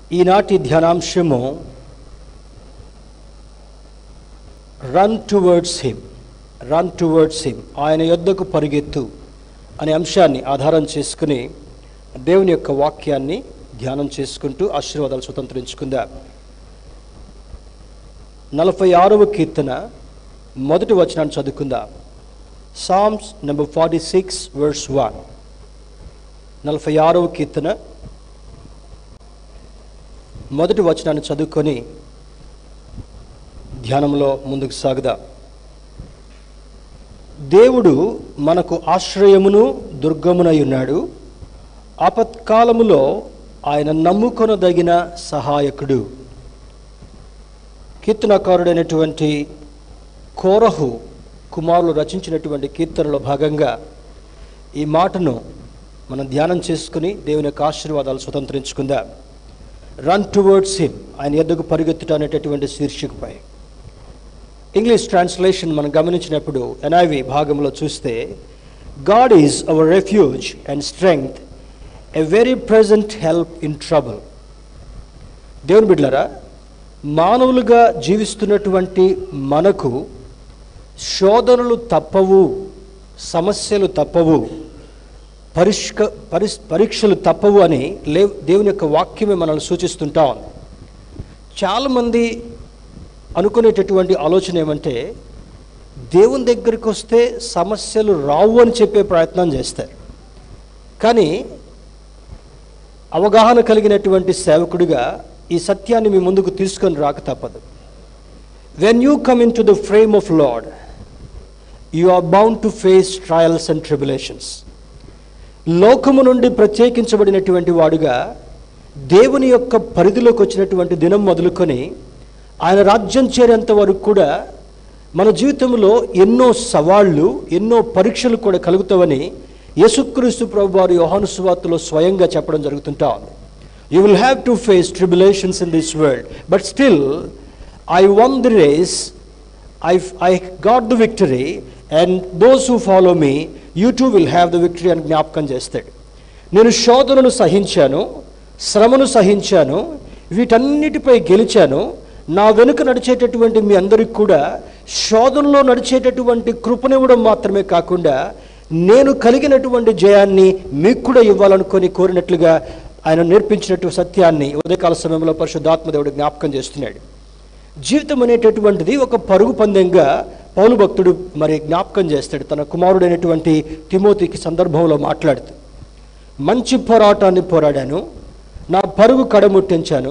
ఈనాటి ధ్యానాంశము run towards him run towards him ఆయన యొద్దకు పరిగెత్తు అనే అంశాన్ని ఆధారం చేసుకుని దేవుని యొక్క వాక్యాన్ని ధ్యానం చేసుకుంటూ ఆశీర్వాదాలు స్వతంత్రించుకుందాం నలభై ఆరవ కీర్తన మొదటి వచనాన్ని చదువుకుందాం psalms number forty six verse one నలభై ఆరవ కీర్తన మొదటి వచనాన్ని చదువుకొని ధ్యానంలో ముందుకు సాగుదాం దేవుడు మనకు ఆశ్రయమును దుర్గమునై ఉన్నాడు ఆపత్కాలములో ఆయన నమ్ముకొనదగిన సహాయకుడు కీర్తనకారుడైనటువంటి కోరహు కుమారులు రచించినటువంటి కీర్తనలో భాగంగా ఈ మాటను మనం ధ్యానం చేసుకుని దేవుని యొక్క ఆశీర్వాదాలు స్వతంత్రించుకుందాం రన్ టువర్డ్స్ హిమ్ ఆయన ఎద్దుకు పరిగెత్తుట అనేటటువంటి శీర్షికపై ఇంగ్లీష్ ట్రాన్స్లేషన్ మనం గమనించినప్పుడు ఎన్ఐవి భాగంలో చూస్తే God is our refuge and strength a very present help in trouble దేవుని బిడ్డలారా మానవులుగా జీవిస్తున్నటువంటి మనకు శోధనలు తప్పవు సమస్యలు తప్పవు పరిష్క పరిస్ పరీక్షలు తప్పవు అని లే దేవుని యొక్క వాక్యమే మనల్ని సూచిస్తుంటా ఉంది చాలామంది అనుకునేటటువంటి ఆలోచన ఏమంటే దేవుని దగ్గరికి వస్తే సమస్యలు రావు అని చెప్పే ప్రయత్నం చేస్తారు కానీ అవగాహన కలిగినటువంటి సేవకుడిగా ఈ సత్యాన్ని మీ ముందుకు తీసుకొని రాక తప్పదు when you come into the frame of Lord you are bound to face trials and tribulations లోకము నుండి ప్రత్యేకించబడినటువంటి వాడుగా దేవుని యొక్క పరిధిలోకి వచ్చినటువంటి దినం మొదలుకొని ఆయన రాజ్యం చేరేంత వరకు కూడా మన జీవితంలో ఎన్నో సవాళ్ళు ఎన్నో పరీక్షలు కూడా కలుగుతావని యేసుక్రీస్తు ప్రభు వారి యోహాను సువార్తలో స్వయంగా చెప్పడం జరుగుతుంటా ఉంది you will have to face tribulations in this world but still I won the race I I got the victory and those who follow me you too will have the victory అని జ్ఞాపకం చేస్తాడు నేను శోధనను సహించాను శ్రమను సహించాను వీటన్నిటిపై గెలిచాను నా వెనుక నడిచేటటువంటి మీ అందరికి కూడా శోధనలో నడిచేటటువంటి కృపనివ్వడం మాత్రమే కాకుండా నేను కలిగినటువంటి జయాన్ని మీకు కూడా ఇవ్వాలనుకొని కోరినట్లుగా ఆయన నేర్పించినట్టు సత్యాన్ని ఉదయకాల సమయంలో పరిశుద్ధాత్మదేవుడు జ్ఞాపకం చేస్తున్నాడు జీవితం అనేటటువంటిది ఒక పరుగు పందెంగా పౌలు భక్తుడు మరి జ్ఞాపకం చేస్తాడు తన కుమారుడైనటువంటి తిమోతికి సందర్భంలో మాట్లాడుతూ మంచి పోరాటాన్ని పోరాడాను నా పరుగు కడముట్టించాను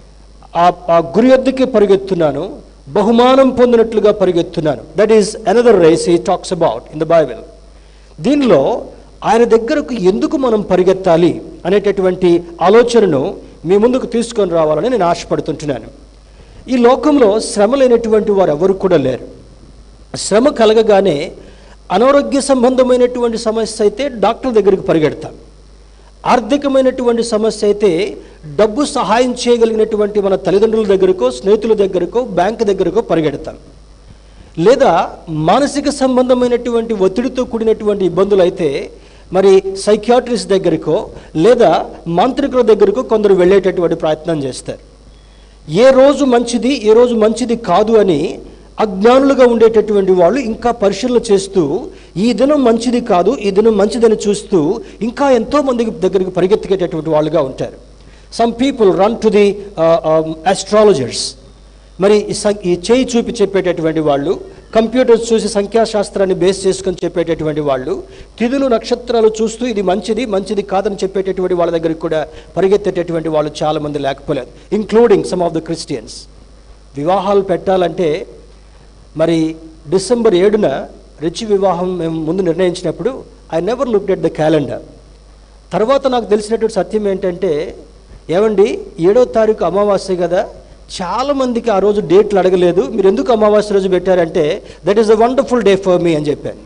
ఆ ఆ గురి ఎద్దుకి పరిగెత్తున్నాను బహుమానం పొందినట్లుగా పరిగెత్తున్నాను that is another race he talks about in the Bible దీనిలో ఆయన దగ్గరకు ఎందుకు మనం పరిగెత్తాలి అనేటటువంటి ఆలోచనను మీ ముందుకు తీసుకొని రావాలని నేను ఆశపడుతుంటున్నాను ఈ లోకంలో శ్రమ లేనటువంటి వారు ఎవరు కూడా లేరు శ్రమ కలగగానే అనారోగ్య సంబంధమైనటువంటి సమస్య అయితే డాక్టర్ దగ్గరికి పరిగెడతాం ఆర్థికమైనటువంటి సమస్య అయితే డబ్బు సహాయం చేయగలిగినటువంటి మన తల్లిదండ్రుల దగ్గరకో స్నేహితుల దగ్గరకో బ్యాంక్ దగ్గరకో పరిగెడతాం లేదా మానసిక సంబంధమైనటువంటి ఒత్తిడితో కూడినటువంటి ఇబ్బందులు అయితే మరి సైకియాట్రిస్ట్ దగ్గరకో లేదా మాంత్రికుల దగ్గరకో కొందరు వెళ్ళేటటువంటి ప్రయత్నం చేస్తారు ఏ రోజు మంచిది ఏ రోజు మంచిది కాదు అని అజ్ఞానులుగా ఉండేటటువంటి వాళ్ళు ఇంకా పరిశీలన చేస్తూ ఈ దినం మంచిది కాదు ఈ దినం మంచిదని చూస్తూ ఇంకా ఎంతో మంది దగ్గరికి పరిగెత్తికేటటువంటి వాళ్ళుగా ఉంటారు some people run to the astrologers మరి ఈ సం- ఈ చేయి చూపి చెప్పేటటువంటి వాళ్ళు కంప్యూటర్స్ చూసి సంఖ్యాశాస్త్రాన్ని బేస్ చేసుకొని చెప్పేటటువంటి వాళ్ళు తిథులు నక్షత్రాలు చూస్తూ ఇది మంచిది మంచిది కాదని చెప్పేటటువంటి వాళ్ళ దగ్గరికి కూడా పరిగెత్తేటటువంటి వాళ్ళు చాలామంది లేకపోలేదు including some of the Christians వివాహాలు పెట్టాలంటే మరి డిసెంబర్ ఏడున రిచి వివాహం మేము ముందు నిర్ణయించినప్పుడు I never look at the calendar తర్వాత నాకు తెలిసినటువంటి సత్యం ఏంటంటే ఏమండి ఏడో తారీఖు అమావాస్య కదా చాలా మందికి ఆ రోజు డేట్లు అడగలేదు మీరు ఎందుకు అమావాస్య రోజు పెట్టారంటే that is a wonderful day for me అని చెప్పాను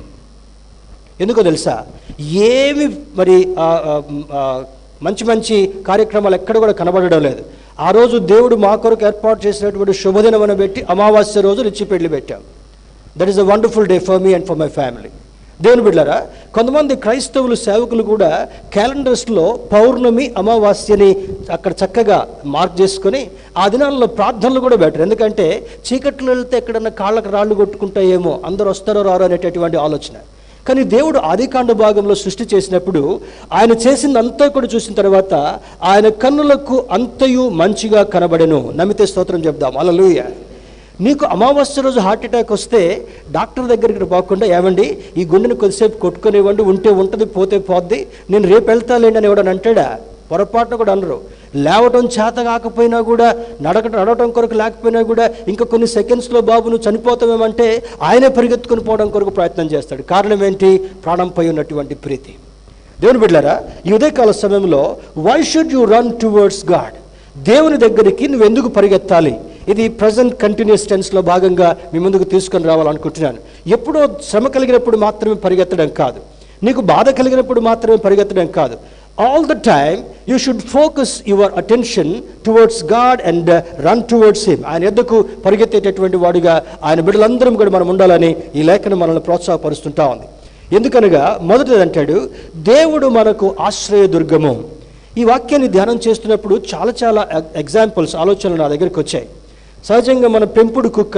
ఎందుకో తెలుసా ఏమి మరి ఆ, ఆ, ఆ, మంచి మంచి కార్యక్రమాలు ఎక్కడ కూడా కనబడడం లేదు ఆ రోజు దేవుడు మా కొరకు ఏర్పాటు చేసినటువంటి శుభదినం అని పెట్టి అమావాస్య రోజు రిచి పెళ్లి పెట్టాం that is a wonderful day for me and for my family దేవుని బిడ్డారా కొంతమంది క్రైస్తవులు సేవకులు కూడా క్యాలెండర్స్లో పౌర్ణమి అమావాస్యని అక్కడ చక్కగా మార్క్ చేసుకొని ఆ దినాల్లో ప్రార్థనలు కూడా బెటర్ ఎందుకంటే చీకట్లో వెళ్తే ఎక్కడన్నా కాళ్ళకు రాళ్ళు కొట్టుకుంటాయేమో అందరూ వస్తారో రారో అనేటటువంటి ఆలోచన కానీ దేవుడు ఆదికాండ భాగంలో సృష్టి చేసినప్పుడు ఆయన చేసిందంతా కూడా చూసిన తర్వాత ఆయన కన్నులకు అంతయు మంచిగా కనబడెను నమ్మితే స్తోత్రం చెప్దాం అలలుయ నీకు అమావాస్య రోజు హార్ట్ అటాక్ వస్తే డాక్టర్ దగ్గరికి పోకుండా ఏమండి ఈ గుండెని కొద్దిసేపు కొట్టుకునివ్వండి ఉంటే ఉంటుంది పోతే పోద్ది నేను రేపు వెళ్తాలేండి అని ఎవడని అంటాడా పొరపాటున కూడా అనరు లేవటం చేత కాకపోయినా కూడా నడక నడవటం కొరకు లేకపోయినా కూడా ఇంకా కొన్ని సెకండ్స్లో బాబు నువ్వు చనిపోతామేమంటే ఆయనే పరిగెత్తుకుని పోవడం కొరకు ప్రయత్నం చేస్తాడు కారణం ఏంటి ప్రాణంపై ఉన్నటువంటి ప్రీతి దేవుని బిడ్డారా ఈ ఉదయకాల సమయంలో why should you run towards God దేవుని దగ్గరికి నువ్వు ఎందుకు పరిగెత్తాలి ఇది ప్రజెంట్ కంటిన్యూస్ టెన్స్లో భాగంగా మీ ముందుకు తీసుకొని రావాలనుకుంటున్నాను ఎప్పుడో శ్రమ కలిగినప్పుడు మాత్రమే పరిగెత్తడం కాదు నీకు బాధ కలిగినప్పుడు మాత్రమే పరిగెత్తడం కాదు all the time you should focus your attention towards God and run towards him ఆయన ఎద్దకు పరిగెత్తేటటువంటి వాడిగా ఆయన బిడ్డలందరం కూడా మనం ఉండాలని ఈ లేఖను మనల్ని ప్రోత్సాహపరుస్తుంటా ఉంది ఎందుకనగా మొదటిది అంటాడు దేవుడు మనకు ఆశ్రయ దుర్గము ఈ వాక్యాన్ని ధ్యానం చేస్తున్నప్పుడు చాలా చాలా ఎగ్జాంపుల్స్ ఆలోచనలు నా దగ్గరికి వచ్చాయి సహజంగా మన పెంపుడు కుక్క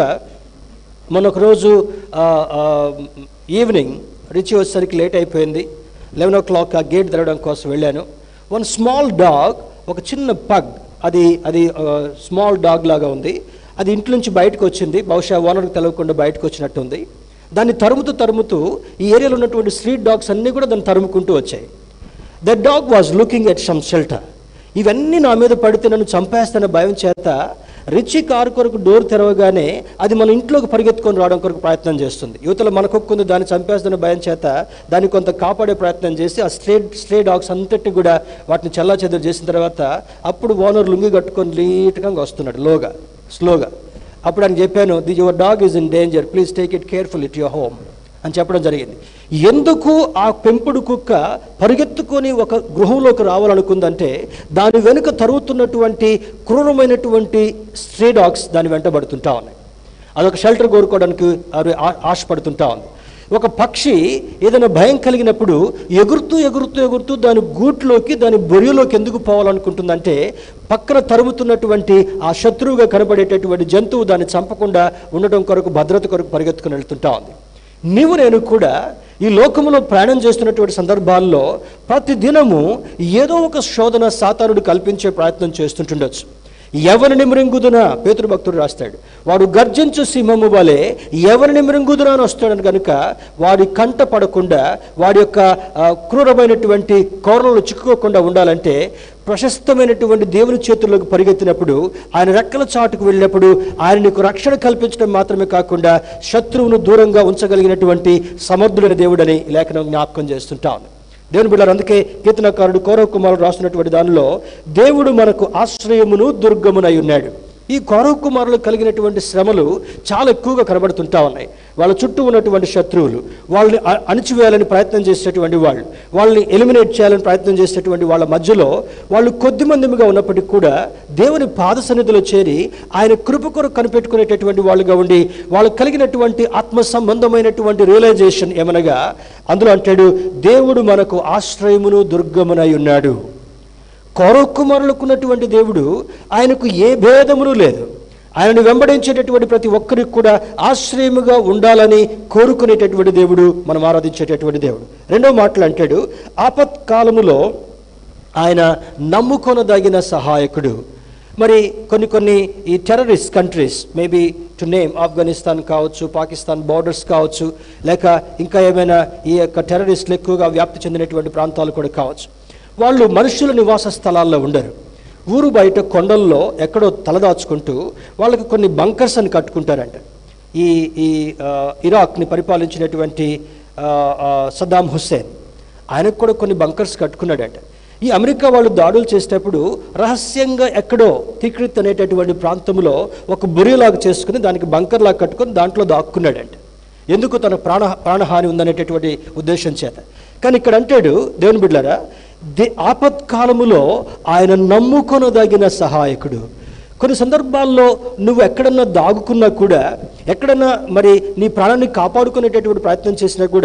మొన్న ఒక రోజు ఆ, ఆ, ఈవినింగ్ రిచి వచ్చేసరికి లేట్ అయిపోయింది లెవెన్ ఓ క్లాక్ ఆ గేట్ తెరవడం కోసం వెళ్ళాను వన్ స్మాల్ డాగ్ ఒక చిన్న పగ్ అది అది స్మాల్ డాగ్ లాగా ఉంది అది ఇంట్లో నుంచి బయటకు వచ్చింది బహుశా ఓనర్కి తెలవకుండా బయటకు వచ్చినట్టుంది దాన్ని తరుముతూ తరుముతూ ఈ ఏరియాలో ఉన్నటువంటి స్ట్రీట్ డాగ్స్ అన్నీ కూడా దాన్ని తరుముకుంటూ వచ్చాయి the dog was looking at some shelter ఇవన్నీ నా మీద పడితే నన్ను చంపేస్తాన భయం చేత రిచి కారు కొరకు డోర్ తెరవగానే అది మన ఇంట్లోకి పరిగెత్తుకొని రావడం కొరకు ప్రయత్నం చేస్తుంది యువతలో మన కుక్క ఉంది దాన్ని చంపేస్తున్న భయం చేత దాన్ని కొంత కాపాడే ప్రయత్నం చేసి ఆ స్ట్రే స్ట్రే డాగ్స్ అంతటిని కూడా వాటిని చల్లా చేసిన తర్వాత అప్పుడు ఓనర్ లుంగి కట్టుకొని లీట్గా వస్తున్నాడు లోగా స్లోగా అప్పుడు ఆయన చెప్పాను the your dog is in danger please take it careful it your home అని చెప్పడం జరిగింది ఎందుకు ఆ పెంపుడు కుక్క పరిగెత్తుకొని ఒక గృహంలోకి రావాలనుకుందంటే దాని వెనుక తరుగుతున్నటువంటి క్రూరమైనటువంటి స్ట్రే డాగ్స్ దాని వెంటబడుతుంటా ఉన్నాయి అదొక షెల్టర్ కోరుకోవడానికి అవి ఆ- ఆశపడుతుంటా ఉంది ఒక పక్షి ఏదైనా భయం కలిగినప్పుడు ఎగురుతూ ఎగురుతూ ఎగురుతూ దాని గూట్లోకి దాని బొరియలోకి ఎందుకు పోవాలనుకుంటుందంటే పక్కన తరుముతున్నటువంటి ఆ శత్రువుగా కనబడేటటువంటి జంతువు దాన్ని చంపకుండా ఉండటం కొరకు భద్రత కొరకు పరిగెత్తుకుని వెళ్తుంటా ఉంది నీవు నేను కూడా ఈ లోకములో ప్రయాణం చేస్తున్నటువంటి సందర్భాల్లో ప్రతి దినము ఏదో ఒక శోధన సాతానుడు కల్పించే ప్రయత్నం చేస్తుంటుండొచ్చు ఎవరిని మృంగుదునా పేతురు భక్తుడు రాస్తాడు వాడు గర్జించు సింహము వలె ఎవరిని మృంగుదునా అని వస్తాడని కనుక వాడి కంట పడకుండా వాడి యొక్క ఆ, క్రూరమైనటువంటి కోరలు చిక్కుకోకుండా ఉండాలంటే ప్రశస్తమైనటువంటి దేవుని చేతుల్లోకి పరిగెత్తినప్పుడు ఆయన రెక్కల చాటుకు వెళ్ళినప్పుడు ఆయన నీకు రక్షణ కల్పించడం మాత్రమే కాకుండా శత్రువును దూరంగా ఉంచగలిగినటువంటి సమర్థుడైన దేవుడని ఈ లేఖనం జ్ఞాపకం చేస్తుంటాను దేవుని బిడ్డారు అందుకే కీర్తనకారుడు కౌరవ కుమారుడు రాస్తున్నటువంటి దానిలో దేవుడు మనకు ఆశ్రయమును దుర్గమునై ఉన్నాడు ఈ కౌరవ కుమారులు కలిగినటువంటి శ్రమలు చాలా ఎక్కువగా కనబడుతుంటా ఉన్నాయి వాళ్ళ చుట్టూ ఉన్నటువంటి శత్రువులు వాళ్ళని అ- అణిచివేయాలని ప్రయత్నం చేసేటువంటి వాళ్ళు వాళ్ళని ఎలిమినేట్ చేయాలని ప్రయత్నం చేసేటువంటి వాళ్ళ మధ్యలో వాళ్ళు కొద్ది మందిగా ఉన్నప్పటికీ కూడా దేవుని పాద సన్నిధిలో చేరి ఆయన కృప కొరకు కనిపెట్టుకునేటటువంటి వాళ్ళుగా ఉండి వాళ్ళకు కలిగినటువంటి ఆత్మ సంబంధమైనటువంటి రియలైజేషన్ ఏమనగా అందులో అంటాడు దేవుడు మనకు ఆశ్రయమును దుర్గమునై ఉన్నాడు కౌరవ కుమారులకు ఉన్నటువంటి దేవుడు ఆయనకు ఏ భేదమును లేదు ఆయనను వెంబడించేటటువంటి ప్రతి ఒక్కరికి కూడా ఆశ్రయముగా ఉండాలని కోరుకునేటటువంటి దేవుడు మనం ఆరాధించేటటువంటి దేవుడు రెండో మాటలు అంటాడు ఆపత్కాలములో ఆయన నమ్ముకొనదగిన సహాయకుడు మరి కొన్ని కొన్ని ఈ terrorist countries maybe to name Afghanistan కావచ్చు పాకిస్తాన్ బార్డర్స్ కావచ్చు లేక ఇంకా ఏమైనా ఈ యొక్క టెర్రరిస్టులు ఎక్కువగా వ్యాప్తి చెందినటువంటి ప్రాంతాలు కూడా కావచ్చు వాళ్ళు మనుషుల నివాస స్థలాల్లో ఉండరు ఊరు బయట కొండల్లో ఎక్కడో తలదాచుకుంటూ వాళ్ళకి కొన్ని బంకర్స్ అని కట్టుకుంటారంట ఈ ఈ ఆ, ఇరాక్ని పరిపాలించినటువంటి ఆ, ఆ, సద్దాం హుస్సేన్ ఆయనకు కూడా కొన్ని బంకర్స్ కట్టుకున్నాడంట ఈ అమెరికా వాళ్ళు దాడులు చేసేటప్పుడు రహస్యంగా ఎక్కడో తిక్రిత్ అనేటటువంటి ప్రాంతంలో ఒక బురియలాగా చేసుకుని దానికి బంకర్ లాగా కట్టుకొని దాంట్లో దాక్కున్నాడంట ఎందుకు తన ప్రాణ ప్రాణహాని ఉందనేటటువంటి ఉద్దేశం చేత కానీ ఇక్కడ అంటాడు దేవుని బిడ్డారా దే ఆపత్కాలములో ఆయన నమ్ముకొనదగిన సహాయకుడు కొన్ని సందర్భాల్లో నువ్వు ఎక్కడన్నా దాగుకున్నా కూడా ఎక్కడన్నా మరి నీ ప్రాణాన్ని కాపాడుకునేటటువంటి ప్రయత్నం చేసినా కూడా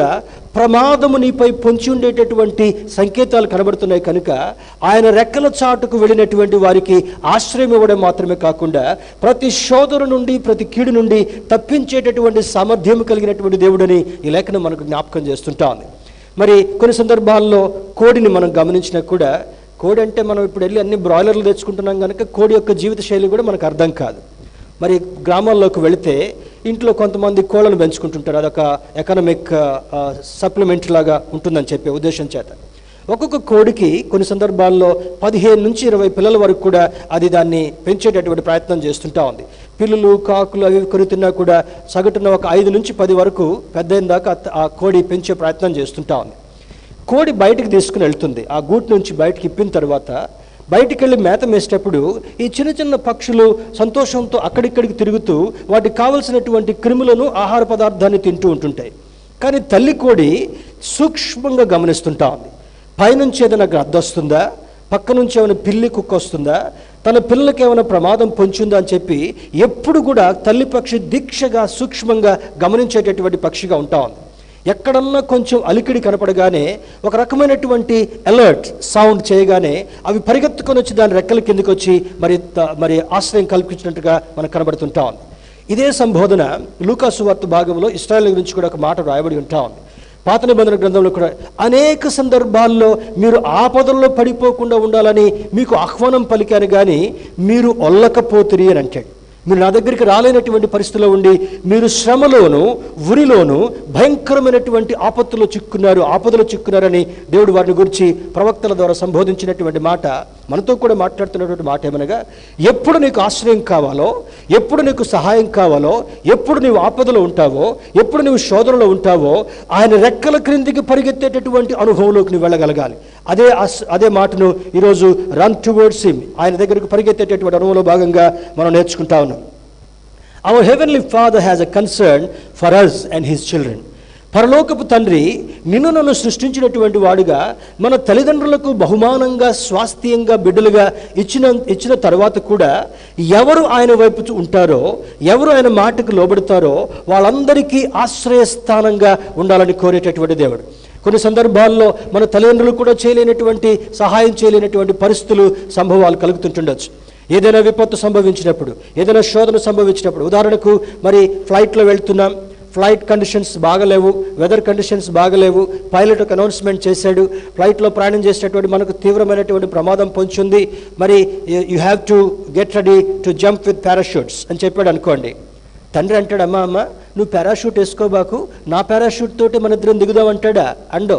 ప్రమాదము నీపై పొంచి ఉండేటటువంటి సంకేతాలు కనబడుతున్నాయి కనుక ఆయన రెక్కల చాటుకు వెళ్ళినటువంటి వారికి ఆశ్రయం ఇవ్వడం మాత్రమే కాకుండా ప్రతి శోధన నుండి ప్రతి కీడు నుండి తప్పించేటటువంటి సామర్థ్యం కలిగినటువంటి దేవుడని ఈ లేఖనం మనకు జ్ఞాపకం చేస్తుంటా ఉంది మరి కొన్ని సందర్భాల్లో కోడిని మనం గమనించినా కూడా కోడి అంటే మనం ఇప్పుడు వెళ్ళి అన్ని బ్రాయిలర్లు తెచ్చుకుంటున్నాం కనుక కోడి యొక్క జీవిత శైలి కూడా మనకు అర్థం కాదు మరి గ్రామాల్లోకి వెళితే ఇంట్లో కొంతమంది కోళ్ళను పెంచుకుంటుంటారు అదొక ఎకనామిక్ సప్లిమెంట్ లాగా ఉంటుందని చెప్పే ఉద్దేశం చేత ఒక్కొక్క కోడికి కొన్ని సందర్భాల్లో పదిహేను నుంచి ఇరవై పిల్లల వరకు కూడా అది దాన్ని పెంచేటటువంటి ప్రయత్నం చేస్తుంటా ఉంది పిల్లులు కాకులు అవి కొని తిన్నా కూడా సగటున ఒక ఐదు నుంచి పది వరకు పెద్ద అయిన దాకా అత్త- ఆ కోడి పెంచే ప్రయత్నం చేస్తుంటా ఉంది కోడి బయటికి తీసుకుని వెళ్తుంది ఆ గూటి నుంచి బయటికి ఇప్పిన తర్వాత బయటికి వెళ్ళి మేత మేసేటప్పుడు ఈ చిన్న చిన్న పక్షులు సంతోషంతో అక్కడిక్కడికి తిరుగుతూ వాటికి కావలసినటువంటి క్రిములను ఆహార పదార్థాన్ని తింటూ ఉంటుంటాయి కానీ తల్లి కోడి సూక్ష్మంగా గమనిస్తుంటా ఉంది పైనుంచి ఏదైనా గ్రద్ద వస్తుందా పక్క నుంచి ఏమైనా పిల్లి కుక్క వస్తుందా తన పిల్లలకి ఏమైనా ప్రమాదం పొంచుందా అని చెప్పి ఎప్పుడు కూడా తల్లి పక్షి దీక్షగా సూక్ష్మంగా గమనించేటటువంటి పక్షిగా ఉంటా ఉంది ఎక్కడన్నా కొంచెం అలికిడి కనపడగానే ఒక రకమైనటువంటి అలర్ట్ సౌండ్ చేయగానే అవి పరిగెత్తుకొని వచ్చి దాని రెక్కల కిందకి వచ్చి మరి త- మరి ఆశ్రయం కల్పించినట్టుగా మనకు కనబడుతుంటా ఉంది ఇదే సంబోధన లూకాసు వార్త భాగంలో ఇస్రాయల్ గురించి కూడా ఒక మాట రాయబడి ఉంటా ఉంది పాత నిబంధన గ్రంథంలో కూడా అనేక సందర్భాల్లో మీరు ఆపదల్లో పడిపోకుండా ఉండాలని మీకు ఆహ్వానం పలికాను కానీ మీరు ఒల్లకపోతిరి అని అంటాడు మీరు నా దగ్గరికి రాలేనటువంటి పరిస్థితిలో ఉండి మీరు శ్రమలోను ఉరిలోను భయంకరమైనటువంటి ఆపత్తులో చిక్కున్నారు ఆపదలో చిక్కున్నారని దేవుడు వారిని గురించి ప్రవక్తల ద్వారా సంబోధించినటువంటి మాట మనతో కూడా మాట్లాడుతున్నటువంటి మాట ఏమనగా ఎప్పుడు నీకు ఆశ్రయం కావాలో ఎప్పుడు నీకు సహాయం కావాలో ఎప్పుడు నీవు ఆపదలో ఉంటావో ఎప్పుడు నీవు శోధనలో ఉంటావో ఆయన రెక్కల క్రిందికి పరిగెత్తేటటువంటి అనుభవంలోకి నువ్వు వెళ్ళగలగాలి అదే అస్- అదే మాటను ఈరోజు రన్ టువర్డ్స్ హిమ్ ఆయన దగ్గరకు పరిగెత్తేటటువంటి అనుభవంలో భాగంగా మనం నేర్చుకుంటా ఉన్నాం our heavenly father has a concern for us and his children పరలోకపు తండ్రి నిన్ను నన్ను సృష్టించినటువంటి వాడుగా మన తల్లిదండ్రులకు బహుమానంగా స్వాస్థ్యంగా బిడ్డలుగా ఇచ్చిన ఇచ్చిన తర్వాత కూడా ఎవరు ఆయన వైపు చూ- ఉంటారో ఎవరు ఆయన మాటకు లోబడతారో వాళ్ళందరికీ ఆశ్రయస్థానంగా ఉండాలని కోరేటటువంటి దేవుడు కొన్ని సందర్భాల్లో మన తల్లిదండ్రులు కూడా చేయలేనటువంటి సహాయం చేయలేనటువంటి పరిస్థితులు సంభవాలు కలుగుతుంటుండొచ్చు ఏదైనా విపత్తు సంభవించినప్పుడు ఏదైనా శోధన సంభవించినప్పుడు ఉదాహరణకు మరి ఫ్లైట్లో వెళ్తున్నాం ఫ్లైట్ కండిషన్స్ బాగలేవు వెదర్ కండిషన్స్ బాగలేవు పైలట్ ఒక అనౌన్స్మెంట్ చేశాడు ఫ్లైట్లో ప్రయాణం చేసేటటువంటి మనకు తీవ్రమైనటువంటి ప్రమాదం పొంచుంది మరి you have to get ready to jump with parachutes అని చెప్పాడు అనుకోండి తండ్రి అంటాడు అమ్మా అమ్మ నువ్వు పారాషూట్ వేసుకోబాకు నా పారాషూట్ తోటి మన ఇద్దరం దిగుదాం అంటాడా అండో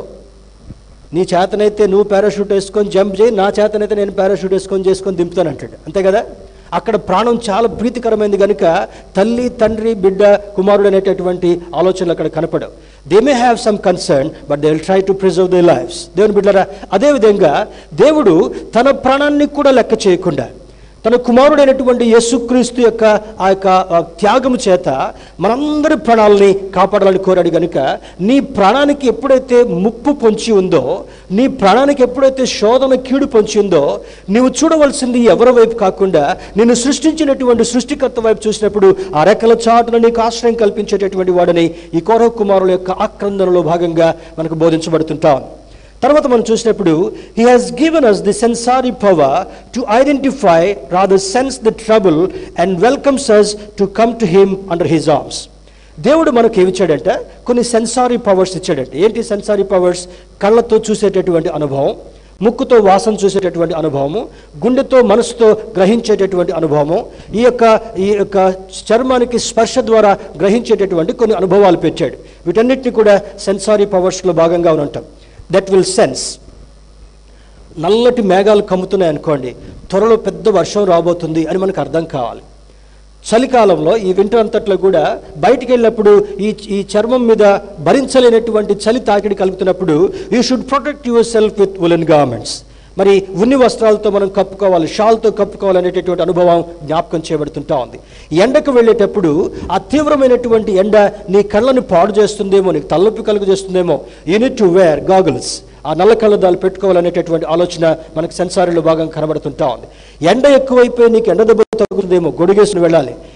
నీ చేతనైతే నువ్వు పారాషూట్ వేసుకొని జంప్ చేయి నా చేతనైతే నేను పారాషూట్ వేసుకొని చేసుకొని దింపుతాను అంటాడు అంతే కదా అక్కడ ప్రాణం చాలా ప్రీతికరమైంది కనుక తల్లి తండ్రి బిడ్డ కుమారుడు అనేటటువంటి ఆలోచనలు అక్కడ కనపడవు they may have some concern but they will try to preserve they lives దేవుని బిడ్డరా అదేవిధంగా దేవుడు తన ప్రాణాన్ని కూడా లెక్క చేయకుండా తన కుమారుడైనటువంటి యేసుక్రీస్తు యొక్క ఆ యొక్క ఆ, త్యాగము చేత మనందరి ప్రాణాలని కాపాడాలని కోరాడు గనుక నీ ప్రాణానికి ఎప్పుడైతే ముప్పు పొంచి ఉందో నీ ప్రాణానికి ఎప్పుడైతే శోధన కీడు పొంచి ఉందో నీవు చూడవలసింది ఎవరి వైపు కాకుండా నిన్ను సృష్టించినటువంటి సృష్టికర్త వైపు చూసినప్పుడు ఆ రెక్కల చాటున నీకు ఆశ్రయం కల్పించేటటువంటి వాడని ఈ కౌరవ కుమారుల యొక్క ఆక్రందనలో భాగంగా మనకు బోధించబడుతుంటాం తర్వాత మనం చూసినప్పుడు he has given us the sensory power to identify rather sense the trouble and welcomes us to come to him under his arms దేవుడు మనకు ఏమి ఇచ్చాడంటే కొన్ని సెన్సారీ పవర్స్ ఇచ్చాడంటే ఏంటి సెన్సారీ పవర్స్ కళ్ళతో చూసేటటువంటి అనుభవం ముక్కుతో వాసన చూసేటటువంటి అనుభవము గుండెతో మనసుతో గ్రహించేటటువంటి అనుభవము ఈ యొక్క ఈ యొక్క చర్మానికి స్పర్శ ద్వారా గ్రహించేటటువంటి కొన్ని అనుభవాలు పెట్టాడు వీటన్నిటిని కూడా సెన్సారీ పవర్స్లో భాగంగా ఉంటాం దట్ విల్ సెన్స్ నల్లటి మేఘాలు కమ్ముతున్నాయి అనుకోండి త్వరలో పెద్ద వర్షం రాబోతుంది అని మనకు అర్థం కావాలి చలికాలంలో ఈ వింటర్ అంతట్లో కూడా బయటికి వెళ్ళినప్పుడు ఈ ఈ చర్మం మీద భరించలేనటువంటి చలి తాకిడి కలుగుతున్నప్పుడు you should protect your self with woollen garments మరి ఉన్ని వస్త్రాలతో మనం కప్పుకోవాలి షాల్తో కప్పుకోవాలి అనేటటువంటి అనుభవం జ్ఞాపకం చేయబడుతుంటా ఉంది ఎండకు వెళ్ళేటప్పుడు ఆ తీవ్రమైనటువంటి ఎండ నీ కళ్ళని పాడు చేస్తుందేమో నీకు తలనొప్పి కలుగు చేస్తుందేమో యూనిట్ టు వేర్ గాగుల్స్ ఆ నల్ల కళ్ళద్దాలు పెట్టుకోవాలనేటటువంటి ఆలోచన మనకు సెన్సారీలో భాగం కనబడుతుంటా ఉంది ఎండ ఎక్కువైపోయి నీకు ఎండ దెబ్బ తగ్గుతుందేమో గొడుగేసుకుని వెళ్ళాలి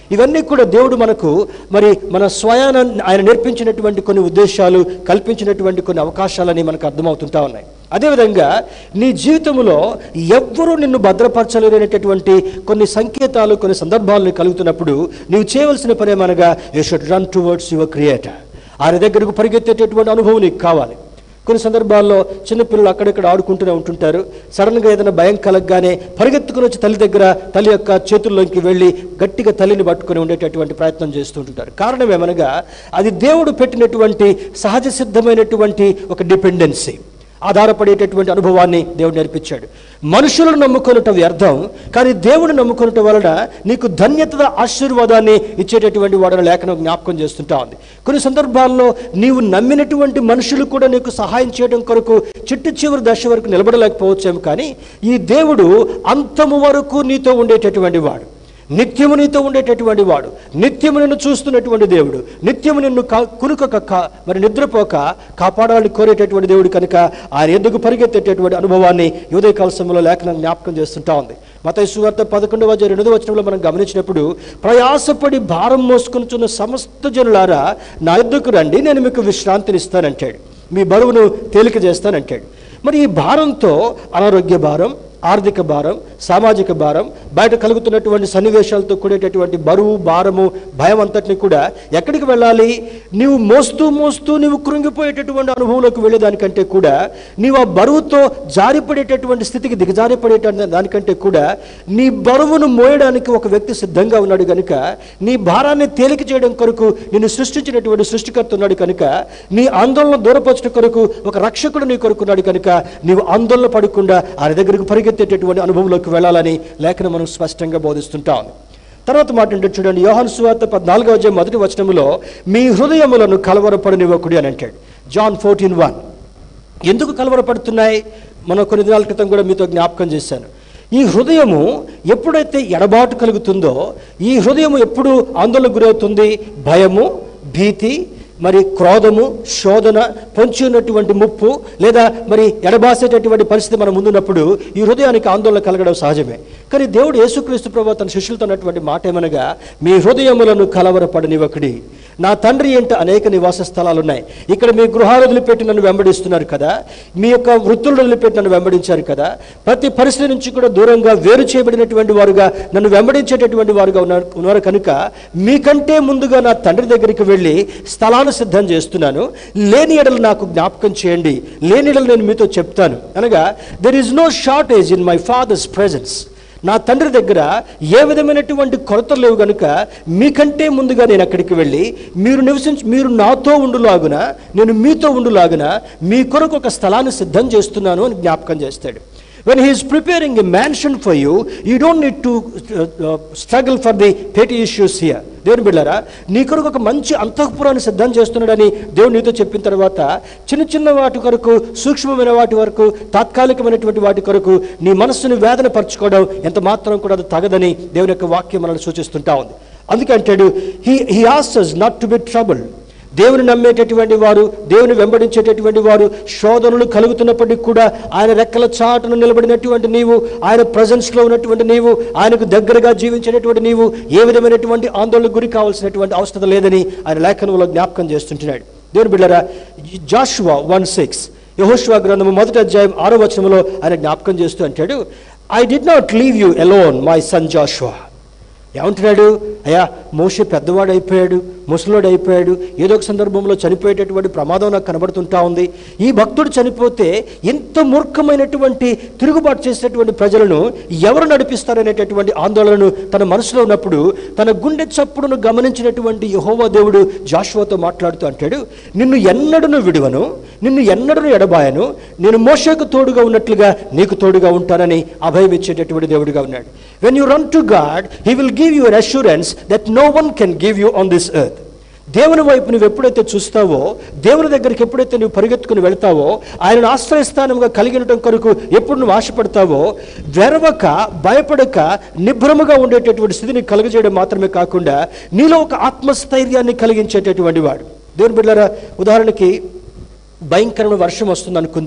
ఇవన్నీ కూడా దేవుడు మనకు మరి మన స్వయాన ఆయన నేర్పించినటువంటి కొన్ని ఉద్దేశాలు కల్పించినటువంటి కొన్ని అవకాశాలని మనకు అర్థమవుతుంటా ఉన్నాయి అదేవిధంగా నీ జీవితంలో ఎవ్వరూ నిన్ను భద్రపరచలేనటువంటి కొన్ని సంకేతాలు కొన్ని సందర్భాలు నీకు కలుగుతున్నప్పుడు నీవు చేయవలసిన పని ఏమనగా you should run towards your creator ఆయన దగ్గరకు పరిగెత్తేటటువంటి అనుభవం నీకు కావాలి కొన్ని సందర్భాల్లో చిన్నపిల్లలు అక్కడక్కడ ఆడుకుంటూనే ఉంటుంటారు సడన్గా ఏదైనా భయం కలగగానే పరిగెత్తుకుని వచ్చి తల్లి దగ్గర తల్లి యొక్క చేతుల్లోకి వెళ్ళి గట్టిగా తల్లిని పట్టుకొని ఉండేటటువంటి ప్రయత్నం చేస్తూ ఉంటుంటారు కారణం ఏమనగా అది దేవుడు పెట్టినటువంటి సహజ సిద్ధమైనటువంటి ఒక డిపెండెన్సీ ఆధారపడేటటువంటి అనుభవాన్ని దేవుడు నేర్పించాడు మనుషులను నమ్ముకొనుట వ్యర్థం కానీ దేవుడు నమ్ముకొనుట వలన నీకు ధన్యత ఆశీర్వాదాన్ని ఇచ్చేటటువంటి వాడని లేఖనం జ్ఞాపకం చేస్తుంటా ఉంది కొన్ని సందర్భాల్లో నీవు నమ్మినటువంటి మనుషులు కూడా నీకు సహాయం చేయడం కొరకు చిట్టు చివరి దశ వరకు నిలబడలేకపోవచ్చేమో కానీ ఈ దేవుడు అంతము వరకు నీతో ఉండేటటువంటి వాడు నిత్యము నీతో ఉండేటటువంటి వాడు నిత్యము నిన్ను చూస్తున్నటువంటి దేవుడు నిత్యము నిన్ను కా- కునుకక కా- మరి నిద్రపోక కాపాడాలని కోరేటటువంటి దేవుడు కనుక ఆయన ఎందుకు పరిగెత్తేటటువంటి అనుభవాన్ని ఈ ఉదయకాల సమయంలో లేఖనం జ్ఞాపకం చేస్తుంటా ఉంది మత సువార్త పదకొండవ అధ్యాయం రెండవ వచనంలో మనం గమనించినప్పుడు ప్రయాసపడి భారం మోసుకొనుచున్న సమస్త జనులారా నా ఎద్దుకు రండి నేను మీకు విశ్రాంతినిస్తానంటాడు మీ బరువును తేలిక చేస్తానంటాడు మరి ఈ భారంతో అనారోగ్య భారం ఆర్థిక భారం సామాజిక భారం బయట కలుగుతున్నటువంటి సన్నివేశాలతో కూడేటటువంటి బరువు భారము భయం అంతటిని కూడా ఎక్కడికి వెళ్ళాలి నీవు మోస్తూ మోస్తూ నీవు కృంగిపోయేటటువంటి అనుభవంలోకి వెళ్ళేదానికంటే కూడా నీవు ఆ బరువుతో జారిపడేటటువంటి స్థితికి దిగజారిపడేట దానికంటే కూడా నీ బరువును మోయడానికి ఒక వ్యక్తి సిద్ధంగా ఉన్నాడు కనుక నీ భారాన్ని తేలిక చేయడం కొరకు నిన్ను సృష్టించినటువంటి సృష్టికర్త ఉన్నాడు కనుక నీ ఆందోళన దూరపరచడం కొరకు ఒక రక్షకుడు నీ కొరకున్నాడు కనుక నీవు ఆందోళన పడకుండా ఆయన దగ్గరకు పరిగెత్తేటటువంటి అనుభవంలోకి వెళ్ళాలని లేఖనం మనం స్పష్టంగా బోధిస్తుంటాం తర్వాత మాట ఏంటో చూడండి యోహాను సువార్త పద్నాలుగో అధ్యాయం మొదటి వచనములో మీ హృదయములను కలవరపడనివ్వకుడి అని అంటాడు జాన్ ఫోర్టీన్ వన్ ఎందుకు కలవరపడుతున్నాయి మనం కొన్ని దినాల క్రితం కూడా మీతో జ్ఞాపకం చేశాను ఈ హృదయము ఎప్పుడైతే ఎడబాటు కలుగుతుందో ఈ హృదయము ఎప్పుడు ఆందోళనకు గురవుతుంది భయము భీతి మరి క్రోధము శోధన పొంచి ఉన్నటువంటి ముప్పు లేదా మరి ఎడబాసేటటువంటి పరిస్థితి మన ముందున్నప్పుడు ఈ హృదయానికి ఆందోళన కలగడం సహజమే కానీ దేవుడు యేసుక్రీస్తు ప్రభు తన శిష్యులతో అన్నటువంటి మాట ఏమనగా మీ హృదయములను కలవరపడనివ్వకుడి నా తండ్రి ఏంట అనేక నివాస స్థలాలు ఉన్నాయి ఇక్కడ మీ గృహాలు వదిలిపెట్టి నన్ను వెంబడిస్తున్నారు కదా మీ యొక్క వృత్తులను వదిలిపెట్టి నన్ను వెంబడించారు కదా ప్రతి పరిస్థితి నుంచి కూడా దూరంగా వేరు చేయబడినటువంటి వారుగా నన్ను వెంబడించేటటువంటి వారుగా ఉన్నారు ఉన్నారు కనుక మీకంటే ముందుగా నా తండ్రి దగ్గరికి వెళ్ళి స్థలాన్ని సిద్ధం చేస్తున్నాను లేని ఎడలు నాకు జ్ఞాపకం చేయండి లేని ఎడలు నేను మీతో చెప్తాను అనగా there is no shortage in my father's presence నా తండ్రి దగ్గర ఏ విధమైనటువంటి కొరతలు లేవు గనుక మీకంటే ముందుగా నేను అక్కడికి వెళ్ళి మీరు నివసించి మీరు నాతో ఉండులాగున నేను మీతో ఉండులాగున మీ కొరకు ఒక స్థలాన్ని సిద్ధం చేస్తున్నాను అని జ్ఞాపకం చేస్తాడు when he is preparing a mansion for you you don't need to struggle for the petty issues here దేవుని బిళ్ళారా నీ కొరకు ఒక మంచి అంతఃపురాన్ని సిద్ధం చేస్తున్నాడని దేవుడు నీతో చెప్పిన తర్వాత చిన్న చిన్న వాటి కొరకు సూక్ష్మమైన వాటి వరకు తాత్కాలికమైనటువంటి వాటి కొరకు నీ మనస్సుని వేదన పరచుకోవడం ఎంత మాత్రం కూడా అది తగదని దేవుని యొక్క వాక్యం మనల్ని సూచిస్తుంటా ఉంది అందుకే అంటాడు he he asserts not to be trouble దేవుని నమ్మేటటువంటి వారు దేవుని వెంబడించేటటువంటి వారు శోధనలు కలుగుతున్నప్పటికీ కూడా ఆయన రెక్కల చాటును నిలబడినటువంటి నీవు ఆయన ప్రజెన్స్లో ఉన్నటువంటి నీవు ఆయనకు దగ్గరగా జీవించేటటువంటి నీవు ఏ విధమైనటువంటి ఆందోళనకు గురి కావాల్సినటువంటి అవసరం లేదని ఆయన లేఖనంలో జ్ఞాపకం చేస్తుంటున్నాడు దేవుని బిళ్ళరా జాషువా వన్ సిక్స్ యహోష్వా గ్రంథము మొదటి అధ్యాయం ఆరో వచనంలో ఆయన జ్ఞాపకం చేస్తూ అంటాడు I did not leave you alone my son Joshua ఏమంటున్నాడు అయ్యా మోషే పెద్దవాడు అయిపోయాడు ముసలోడు అయిపోయాడు ఏదో ఒక సందర్భంలో చనిపోయేటటువంటి ప్రమాదం నాకు కనబడుతుంటా ఉంది ఈ భక్తుడు చనిపోతే ఎంత మూర్ఖమైనటువంటి తిరుగుబాటు చేసేటటువంటి ప్రజలను ఎవరు నడిపిస్తారనేటటువంటి ఆందోళనను తన మనసులో ఉన్నప్పుడు తన గుండె చప్పుడును గమనించినటువంటి యహోవా దేవుడు జాషువాతో మాట్లాడుతూ అంటాడు నిన్ను ఎన్నడను విడువను నిన్ను ఎన్నడను ఎడబాయను నేను మోషకు తోడుగా ఉన్నట్లుగా నీకు తోడుగా ఉంటానని అభయం ఇచ్చేటటువంటి దేవుడిగా ఉన్నాడు when you run to God he will give you an assurance that no one can give you on this earth దేవుని వైపు నువ్వు ఎప్పుడైతే చూస్తావో దేవుని దగ్గరికి ఎప్పుడైతే నువ్వు పరిగెత్తుకుని వెళ్తావో ఆయనను ఆశ్రయస్థానంగా కలిగినటం కొరకు ఎప్పుడు నువ్వు ఆశపడతావో వెరవక భయపడక నిభ్రమగా ఉండేటటువంటి స్థితిని కలుగజేయడం మాత్రమే కాకుండా నీలో ఒక ఆత్మస్థైర్యాన్ని కలిగించేటటువంటి వాడు దేవుని బిడ్డారా ఉదాహరణకి భయంకరమైన వర్షం వస్తుంది అనుకుందాం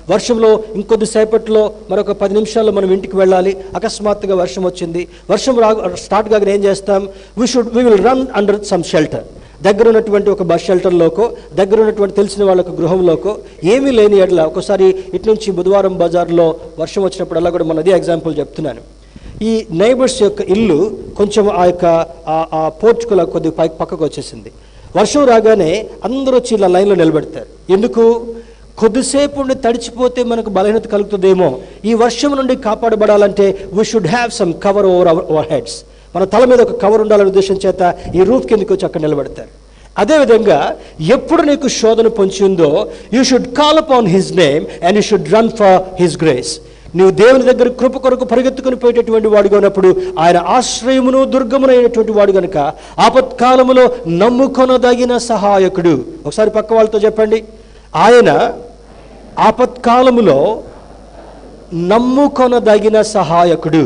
వర్షంలో ఇంకొద్దిసేపట్లో మరొక పది నిమిషాల్లో మనం ఇంటికి వెళ్ళాలి అకస్మాత్తుగా వర్షం వచ్చింది వర్షం రా స్టార్ట్ కాగానే ఏం చేస్తాం we should we will run under some shelter దగ్గర ఉన్నటువంటి ఒక బస్ షెల్టర్లోకో దగ్గర ఉన్నటువంటి తెలిసిన వాళ్ళకు గృహంలోకో ఏమీ లేని ఎడల ఒకసారి ఇటు నుంచి బుధవారం బజార్లో వర్షం వచ్చినప్పుడల్లా కూడా మన అదే ఎగ్జాంపుల్ చెప్తున్నాను ఈ నైబర్స్ యొక్క ఇల్లు కొంచెం ఆ యొక్క ఆ- ఆ పోర్చుకుల కొద్ది పై పక్కకు వచ్చేసింది వర్షం రాగానే అందరూ వచ్చి ఇలా లైన్లో నిలబెడతారు ఎందుకు కొద్దిసేపు ఉండి తడిచిపోతే మనకు బలహీనత కలుగుతుందేమో ఈ వర్షం నుండి కాపాడబడాలంటే we should have some cover over our our heads మన తల మీద ఒక కవర్ ఉండాలనే ఉద్దేశం చేత ఈ రూఫ్ కిందకి వచ్చి అక్కడ నిలబెడతారు అదేవిధంగా ఎప్పుడు నీకు శోధన పొంచి ఉందో you should call upon his name and you should run for his grace నీవు దేవుని దగ్గర కృప కొరకు పరిగెత్తుకుని పోయేటటువంటి వాడుగా ఉన్నప్పుడు ఆయన ఆశ్రయమును దుర్గమునైనటువంటి వాడు గనుక ఆపత్కాలములో నమ్ముకొనదగిన సహాయకుడు ఒకసారి పక్క వాళ్ళతో చెప్పండి ఆయన ఆపత్కాలములో నమ్ముకొనదగిన సహాయకుడు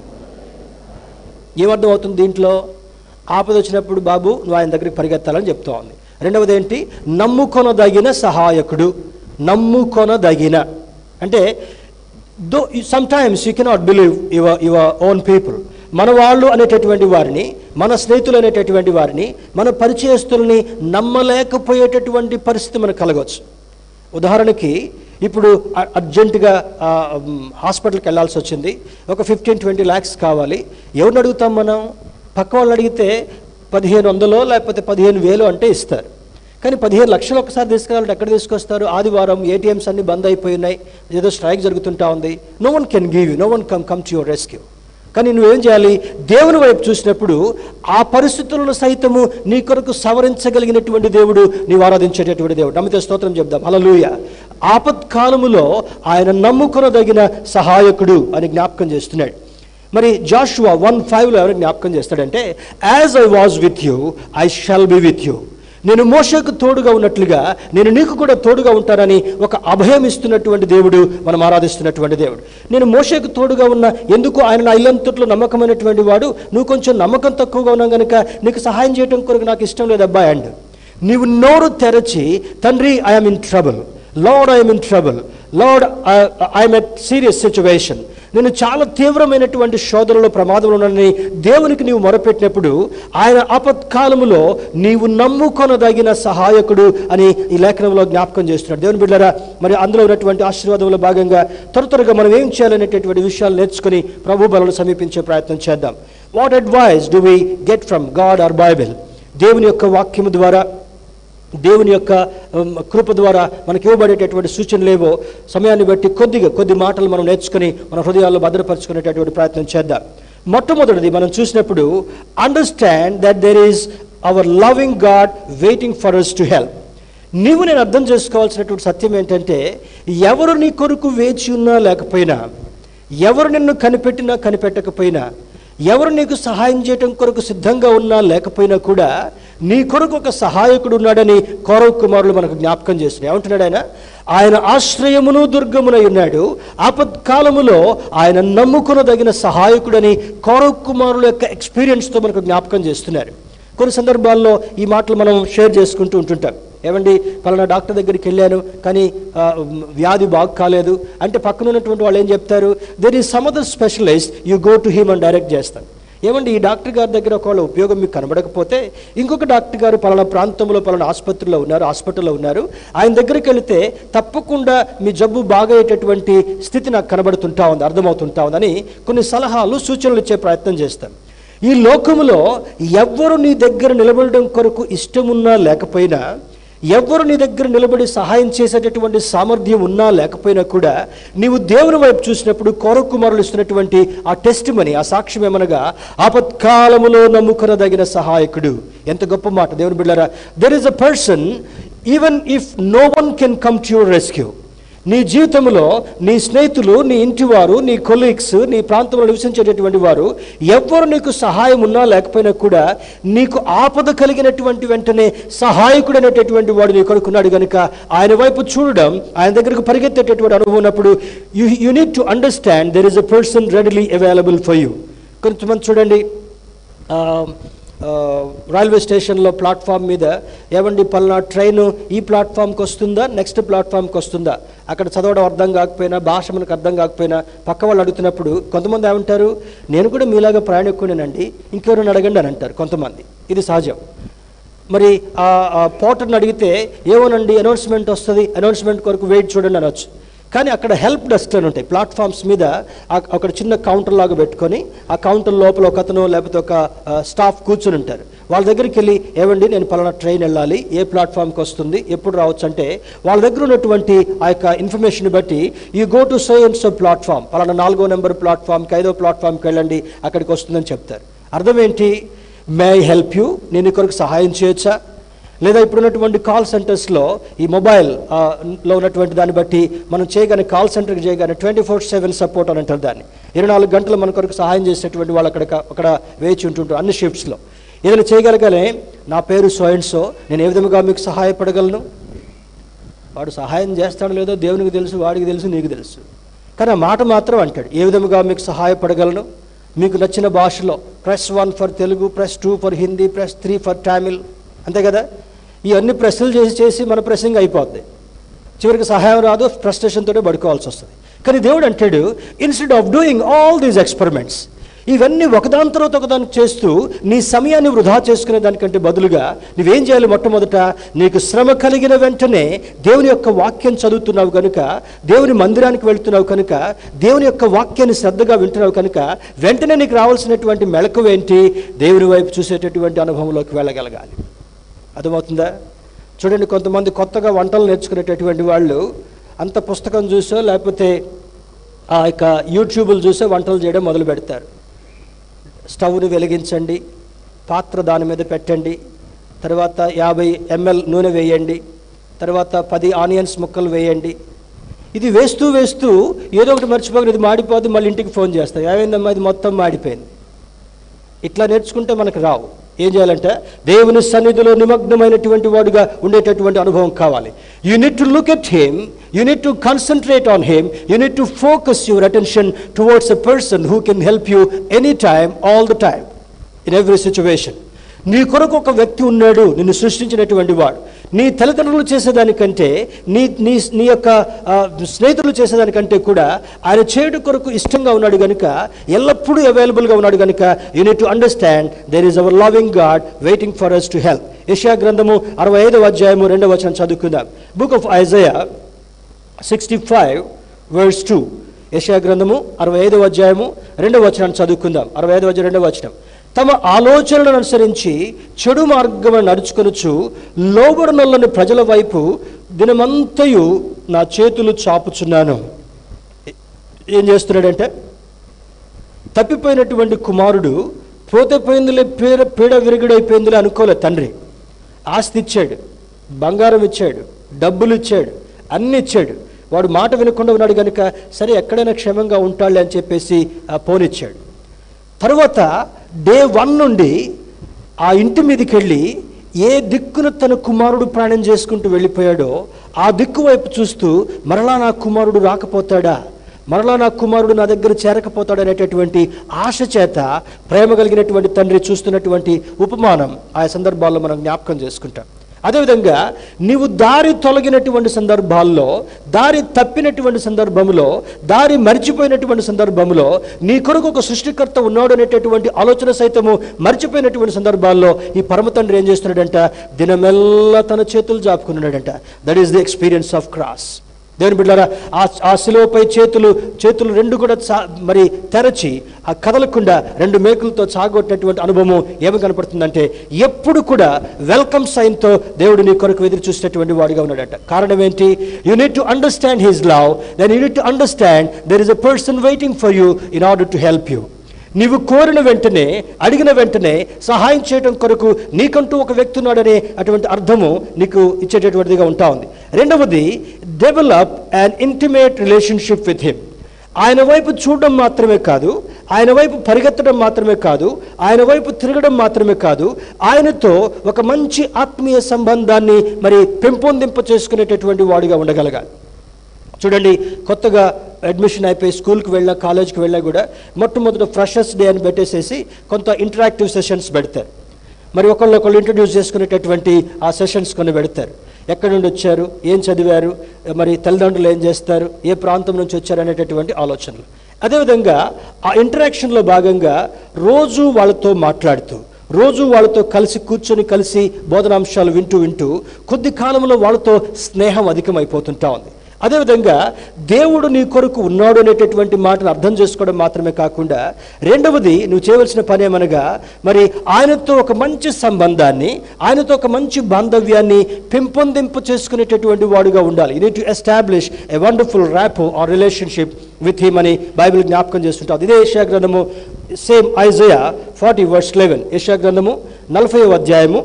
ఏమర్థం అవుతుంది దీంట్లో ఆపద వచ్చినప్పుడు బాబు నువ్వు ఆయన దగ్గరికి పరిగెత్తాలని చెప్తా ఉంది రెండవది ఏంటి నమ్ముకొనదగిన సహాయకుడు నమ్ముకొనదగిన అంటే though sometimes you cannot believe your your own people మన వాళ్ళు అనేటటువంటి వారిని మన స్నేహితులు అనేటటువంటి వారిని మన పరిచయస్తుల్ని నమ్మలేకపోయేటటువంటి పరిస్థితి మనకు కలగవచ్చు ఉదాహరణకి ఇప్పుడు అ- అర్జెంటుగా ఆ, మ్, హాస్పిటల్కి వెళ్ళాల్సి వచ్చింది ఒక ఫిఫ్టీన్ ట్వంటీ ల్యాక్స్ కావాలి ఎవరిని అడుగుతాం మనం పక్క వాళ్ళు అడిగితే పదిహేను వందలో లేకపోతే పదిహేను వేలు అంటే ఇస్తారు కానీ పదిహేను లక్షలు ఒకసారి తీసుకురావాలంటే ఎక్కడ తీసుకొస్తారు ఆదివారం ఏటీఎంస్ అన్ని బంద్ అయిపోయి ఉన్నాయి ఏదో స్ట్రైక్ జరుగుతుంటా ఉంది no one can give you no one come come to your rescue కానీ నువ్వేం చేయాలి దేవుని వైపు చూసినప్పుడు ఆ పరిస్థితులను సైతము నీ కొరకు సవరించగలిగినటువంటి దేవుడు నీవు ఆరాధించేటటువంటి దేవుడు నమ్మితే స్తోత్రం చెప్దాం హల్లెలూయ ఆపత్కాలములో ఆయన నమ్ముకొనదగిన సహాయకుడు అని జ్ఞాపకం చేస్తున్నాడు మరి జాషువా వన్ ఫైవ్లో ఎవరు జ్ఞాపకం చేస్తాడంటే as I was with you I shall be with you నేను మోషకు తోడుగా ఉన్నట్లుగా నేను నీకు కూడా తోడుగా ఉంటానని ఒక అభయం ఇస్తున్నటువంటి దేవుడు మనం ఆరాధిస్తున్నటువంటి దేవుడు నేను మోషకు తోడుగా ఉన్న ఎందుకు ఆయన నా ఇల్లంతట్లో నమ్మకమైనటువంటి వాడు నువ్వు కొంచెం నమ్మకం తక్కువగా ఉన్నావు కనుక నీకు సహాయం చేయడం కొరకు నాకు ఇష్టం లేదు అబ్బాయి అండ్ నీవు నోరు తెరచి తండ్రి I'm in trouble Lord I'm in trouble Lord I'm at serious situation నేను చాలా తీవ్రమైనటువంటి శోధనలో ప్రమాదంలో ఉన్నానని దేవునికి నీవు మొరపెట్టినప్పుడు ఆయన ఆపత్కాలములో నీవు నమ్ముకొనదగిన సహాయకుడు అని ఈ లేఖనంలో జ్ఞాపకం చేస్తున్నాడు దేవుని బిడ్డరా మరి అందులో ఉన్నటువంటి ఆశీర్వాదంలో భాగంగా త్వర త్వరగా మనం ఏం చేయాలనేటటువంటి విషయాలు నేర్చుకుని ప్రభు బలను సమీపించే ప్రయత్నం చేద్దాం what advice do we get from God or Bible దేవుని యొక్క వాక్యము ద్వారా దేవుని యొక్క ఉమ్, కృప ద్వారా మనకి ఇవ్వబడేటటువంటి సూచనలేవో సమయాన్ని బట్టి కొద్దిగా కొద్ది మాటలు మనం నేర్చుకుని మన హృదయాల్లో భద్రపరచుకునేటటువంటి ప్రయత్నం చేద్దాం మొట్టమొదటిది మనం చూసినప్పుడు understand that there is our loving God waiting for us to help నీవు నేను అర్థం చేసుకోవాల్సినటువంటి సత్యం ఏంటంటే ఎవరు నీ కొరకు వేచి ఉన్నా లేకపోయినా ఎవరు నిన్ను కనిపెట్టినా కనిపెట్టకపోయినా ఎవరు నీకు సహాయం చేయటం కొరకు సిద్ధంగా ఉన్నా లేకపోయినా కూడా నీ కొరకు ఒక సహాయకుడు ఉన్నాడని కౌరవ కుమారులు మనకు జ్ఞాపకం చేస్తున్నాయి ఏమంటున్నాడు ఆయన ఆయన ఆశ్రయమును దుర్గమునై ఉన్నాడు ఆపత్కాలములో ఆయన నమ్ముకునదగిన సహాయకుడని కౌరవ కుమారుల యొక్క ఎక్స్పీరియన్స్తో మనకు జ్ఞాపకం చేస్తున్నారు కొన్ని సందర్భాల్లో ఈ మాటలు మనం షేర్ చేసుకుంటూ ఉంటుంటాం ఏమండి పలానా డాక్టర్ దగ్గరికి వెళ్ళాను కానీ ఆ, వ్యాధి బాగు కాలేదు అంటే పక్కన ఉన్నటువంటి వాళ్ళు ఏం చెప్తారు there is some other specialist you go to him అని డైరెక్ట్ చేస్తాను ఏమండి ఈ డాక్టర్ గారి దగ్గర ఒకవేళ ఉపయోగం మీకు కనబడకపోతే ఇంకొక డాక్టర్ గారు పలానా ప్రాంతంలో పలానా ఆసుపత్రిలో ఉన్నారు హాస్పిటల్లో ఉన్నారు ఆయన దగ్గరికి వెళితే తప్పకుండా మీ జబ్బు బాగయ్యేటటువంటి స్థితి నాకు కనబడుతుంటా ఉంది అర్థమవుతుంటా ఉందని కొన్ని సలహాలు సూచనలు ఇచ్చే ప్రయత్నం చేస్తాం ఈ లోకములో ఎవ్వరు నీ దగ్గర నిలబడడం కొరకు ఇష్టమున్నా లేకపోయినా ఎవ్వరు నీ దగ్గర నిలబడి సహాయం చేసేటటువంటి సామర్థ్యం ఉన్నా లేకపోయినా కూడా నీవు దేవుని వైపు చూసినప్పుడు కౌరవ కుమారులు ఇస్తున్నటువంటి ఆ టెస్ట్ మని ఆ సాక్ష్యం ఏమనగా ఆపత్కాలములో నమ్ముకొనదగిన సహాయకుడు ఎంత గొప్ప మాట దేవుని బిళ్ళారా there is a person even if no one can come to your rescue నీ జీవితంలో నీ స్నేహితులు నీ ఇంటివారు నీ కొలీగ్స్ నీ ప్రాంతంలో నివసించేటటువంటి వారు ఎవ్వరు నీకు సహాయం ఉన్నా లేకపోయినా కూడా నీకు ఆపద కలిగినటువంటి వెంటనే సహాయకుడు అనేటటువంటి వాడు నీ కొడుకున్నాడు కనుక ఆయన వైపు చూడడం ఆయన దగ్గరకు పరిగెత్తేటటువంటి అనుభవం ఉన్నప్పుడు you you need to understand there is a person readily available for you కొంతమంది చూడండి ఆ, ఆ, రైల్వే స్టేషన్లో ప్లాట్ఫామ్ మీద ఏమండి పలానా ట్రైన్ ఈ ప్లాట్ఫామ్కి వస్తుందా నెక్స్ట్ ప్లాట్ఫామ్కి వస్తుందా అక్కడ చదవడం అర్థం కాకపోయినా భాష మనకు అర్థం కాకపోయినా పక్క వాళ్ళు అడుగుతున్నప్పుడు కొంతమంది ఏమంటారు నేను కూడా మీలాగా ప్రయాణికునేనండి ఇంకెవరైనా అడగండి అని అంటారు కొంతమంది ఇది సహజం మరి ఆ పోర్టర్ని అడిగితే ఏమోనండి అనౌన్స్మెంట్ వస్తుంది అనౌన్స్మెంట్ కొరకు వెయిట్ చూడండి అనొచ్చు కానీ అక్కడ హెల్ప్ డెస్క్ అని ఉంటాయి ప్లాట్ఫామ్స్ మీద ఆ- అక్కడ చిన్న కౌంటర్ లాగా పెట్టుకొని ఆ కౌంటర్ లోపల ఒక అతను లేకపోతే ఒక స్టాఫ్ కూర్చుని ఉంటారు వాళ్ళ దగ్గరికి వెళ్ళి ఏమండి నేను పలానా ట్రైన్ వెళ్ళాలి ఏ ప్లాట్ఫామ్కి వస్తుంది ఎప్పుడు రావచ్చు అంటే వాళ్ళ దగ్గర ఉన్నటువంటి ఆ యొక్క ఇన్ఫర్మేషన్ బట్టి ఈ go to so and so platform పలానా నాలుగో నెంబర్ ప్లాట్ఫామ్కి ఐదో ప్లాట్ఫామ్కి వెళ్ళండి అక్కడికి వస్తుందని చెప్తారు అర్థం ఏంటి మే ఐ హెల్ప్ యూ నేను ఈ కొరకు సహాయం చేయొచ్చా లేదా ఇప్పుడున్నటువంటి కాల్ సెంటర్స్లో ఈ మొబైల్ ఆ, లో ఉన్నటువంటి దాన్ని బట్టి మనం చేయగానే కాల్ సెంటర్కి చేయగానే ట్వంటీ ఫోర్ సెవెన్ సపోర్ట్ అని అంటారు దాన్ని ఇరవై నాలుగు గంటలు మన కొరకు సహాయం చేసేటువంటి వాళ్ళు అక్కడ అక్కడ వేచి ఉంటుంటారు అన్ని షిఫ్ట్స్లో ఏదైనా చేయగలగానే నా పేరు సో అండ్ సో నేను ఏ విధముగా మీకు సహాయపడగలను వాడు సహాయం చేస్తాడో లేదో దేవునికి తెలుసు వాడికి తెలుసు నీకు తెలుసు కానీ ఆ మాట మాత్రం అంటాడు ఏ విధముగా మీకు సహాయపడగలను మీకు నచ్చిన భాషలో press one for Telugu press two for Hindi press three for Tamil అంతే కదా ఈ అన్ని ప్రెస్లు చేసి చేసి మన ప్రెస్సింగ్ అయిపోద్ది చివరికి సహాయం రాదు ఫ్రస్ట్రేషన్ తోటే పడుకోవాల్సి వస్తుంది కానీ దేవుడు అంటాడు instead of doing all these experiments ఇవన్నీ ఒకదాని తర్వాత ఒకదాని చేస్తూ నీ సమయాన్ని వృధా చేసుకునే దానికంటే బదులుగా నువ్వేం చేయాలి మొట్టమొదట నీకు శ్రమ కలిగిన వెంటనే దేవుని యొక్క వాక్యం చదువుతున్నావు కనుక దేవుని మందిరానికి వెళ్తున్నావు కనుక దేవుని యొక్క వాక్యాన్ని శ్రద్ధగా వింటున్నావు కనుక వెంటనే నీకు రావాల్సినటువంటి మెళకువ ఏంటి దేవుని వైపు చూసేటటువంటి అనుభవంలోకి వెళ్ళగలగాలి అర్థమవుతుందా చూడండి కొంతమంది కొత్తగా వంటలు నేర్చుకునేటటువంటి వాళ్ళు అంత పుస్తకం చూసో లేకపోతే ఆ యొక్క యూట్యూబ్లు చూసో వంటలు చేయడం మొదలు పెడతారు స్టవ్ని వెలిగించండి పాత్ర దాని మీద పెట్టండి తర్వాత యాభై ఎంఎల్ నూనె వేయండి తర్వాత పది ఆనియన్స్ ముక్కలు వేయండి ఇది వేస్తూ వేస్తూ ఏదో ఒకటి మర్చిపోయి ఇది మాడిపోద్ది మళ్ళీ ఇంటికి ఫోన్ చేస్తాం ఏమైందమ్మా ఇది మొత్తం మాడిపోయింది ఇట్లా నేర్చుకుంటే మనకు రావు ఏం చేయాలంటే దేవుని సన్నిధిలో నిమగ్నమైనటువంటి వాడుగా ఉండేటటువంటి అనుభవం కావాలి you need to look at him you need to concentrate on him you need to focus your attention towards a person who can help you any time all the time in every situation నీ కొరకు ఒక వ్యక్తి ఉన్నాడు నిన్ను సృష్టించినటువంటి వాడు నీ తల్లిదండ్రులు చేసేదానికంటే నీ నీ నీ యొక్క ఆ, స్నేహితులు చేసేదానికంటే కూడా ఆయన చేయడు కొరకు ఇష్టంగా ఉన్నాడు కనుక ఎల్లప్పుడూ అవైలబుల్గా ఉన్నాడు కనుక you need to understand there is our loving God waiting for us to help యషయా గ్రంథము అరవై ఐదవ అధ్యాయము రెండవ వచనం చదువుకుందాం book of Isaiah sixty five verse two యశా గ్రంథము అరవై ఐదవ అధ్యాయము రెండవ వచనాన్ని చదువుకుందాం అరవై ఐదవ అధ్యాయం రెండవ వచనం తమ ఆలోచనలను అనుసరించి చెడు మార్గమును నడుచుకొనుచు లోబడనొల్లని ప్రజల వైపు దినమంతయు నా చేతులు చాపుచున్నాను ఏం చేస్తున్నాడంటే తప్పిపోయినటువంటి కుమారుడు పోతే పోయిందిలే పీడ పీడ విరుగుడైపోయిందిలే అనుకోలే తండ్రి ఆస్తి ఇచ్చాడు బంగారం ఇచ్చాడు డబ్బులు ఇచ్చాడు అన్ని ఇచ్చాడు వాడు మాట వినకుండా ఉన్నాడు కనుక సరే ఎక్కడైనా క్షేమంగా ఉంటాడులే అని చెప్పేసి ఆ పోనిచ్చాడు తర్వాత డే వన్ నుండి ఆ ఇంటి మీదకి వెళ్ళి ఏ దిక్కున తన కుమారుడు ప్రయాణం చేసుకుంటూ వెళ్ళిపోయాడో ఆ దిక్కు వైపు చూస్తూ మరలా నా కుమారుడు రాకపోతాడా మరలా నా కుమారుడు నా దగ్గర చేరకపోతాడు అనేటటువంటి ఆశ చేత ప్రేమ కలిగినటువంటి తండ్రి చూస్తున్నటువంటి ఉపమానం ఆ సందర్భాల్లో మనం జ్ఞాపకం చేసుకుంటాం అదేవిధంగా నీవు దారి తొలగినటువంటి సందర్భాల్లో దారి తప్పినటువంటి సందర్భంలో దారి మర్చిపోయినటువంటి సందర్భంలో నీ కొరకు ఒక సృష్టికర్త ఉన్నాడు అనేటటువంటి ఆలోచన సైతము మర్చిపోయినటువంటి సందర్భాల్లో ఈ పరమ తండ్రి ఏం చేస్తున్నాడంట దినమెల్లా తన చేతులు జాపుకున్నాడంట that is the experience of cross దేవుని బిడ్డారా ఆ ఆ శిలువపై చేతులు చేతులు రెండు కూడా చా మరి తెరచి ఆ కదలకుండా రెండు మేకులతో చాగొట్టినటువంటి అనుభవం ఏమి కనపడుతుందంటే ఎప్పుడు కూడా వెల్కమ్ సైన్తో దేవుడు నీ కొరకు ఎదురు చూసేటటువంటి వాడిగా ఉన్నాడట కారణం ఏంటి you need to understand his love then you need to understand there is a person waiting for you in order to help you నీవు కోరిన వెంటనే అడిగిన వెంటనే సహాయం చేయడం కొరకు నీకంటూ ఒక వ్యక్తి ఉన్నాడనే అటువంటి అర్థము నీకు ఇచ్చేటటువంటిదిగా ఉంటా ఉంది రెండవది develop and intimate relationship with him ఆయన వైపు చూడడం మాత్రమే కాదు ఆయన వైపు పరిగెత్తడం మాత్రమే కాదు ఆయన వైపు తిరగడం మాత్రమే కాదు ఆయనతో ఒక మంచి ఆత్మీయ సంబంధాన్ని మరి పెంపొందింప చేసుకునేటటువంటి వాడిగా ఉండగలగాలి చూడండి కొత్తగా అడ్మిషన్ అయిపోయి స్కూల్కి వెళ్ళినా కాలేజ్కి వెళ్ళినా కూడా మొట్టమొదటి ఫ్రెషర్స్ డే అని పెట్టేసేసి కొంత ఇంటరాక్టివ్ సెషన్స్ పెడతారు మరి ఒకళ్ళు ఒకళ్ళు ఇంట్రడ్యూస్ చేసుకునేటటువంటి ఆ సెషన్స్ కొన్ని పెడతారు ఎక్కడి నుండి వచ్చారు ఏం చదివారు మరి తల్లిదండ్రులు ఏం చేస్తారు ఏ ప్రాంతం నుంచి వచ్చారు అనేటటువంటి ఆలోచనలు అదేవిధంగా ఆ ఇంటరాక్షన్లో భాగంగా రోజు వాళ్ళతో మాట్లాడుతూ రోజు వాళ్ళతో కలిసి కూర్చొని కలిసి బోధనాంశాలు వింటూ వింటూ కొద్ది కాలంలో వాళ్ళతో స్నేహం అధికమైపోతుంటా ఉంది అదేవిధంగా దేవుడు నీ కొరకు ఉన్నాడు అనేటటువంటి మాటను అర్థం చేసుకోవడం మాత్రమే కాకుండా రెండవది నువ్వు చేయవలసిన పని ఏమనగా మరి ఆయనతో ఒక మంచి సంబంధాన్ని ఆయనతో ఒక మంచి బాంధవ్యాన్ని పెంపొందింపు చేసుకునేటటువంటి వాడుగా ఉండాలి you need to establish a wonderful rapport relationship with him అని బైబిల్ జ్ఞాపకం చేస్తుంటాం ఇదే ఏషియా గ్రంథము same Isaiah forty verse eleven ఏషియా గ్రంథము నలభై అధ్యాయము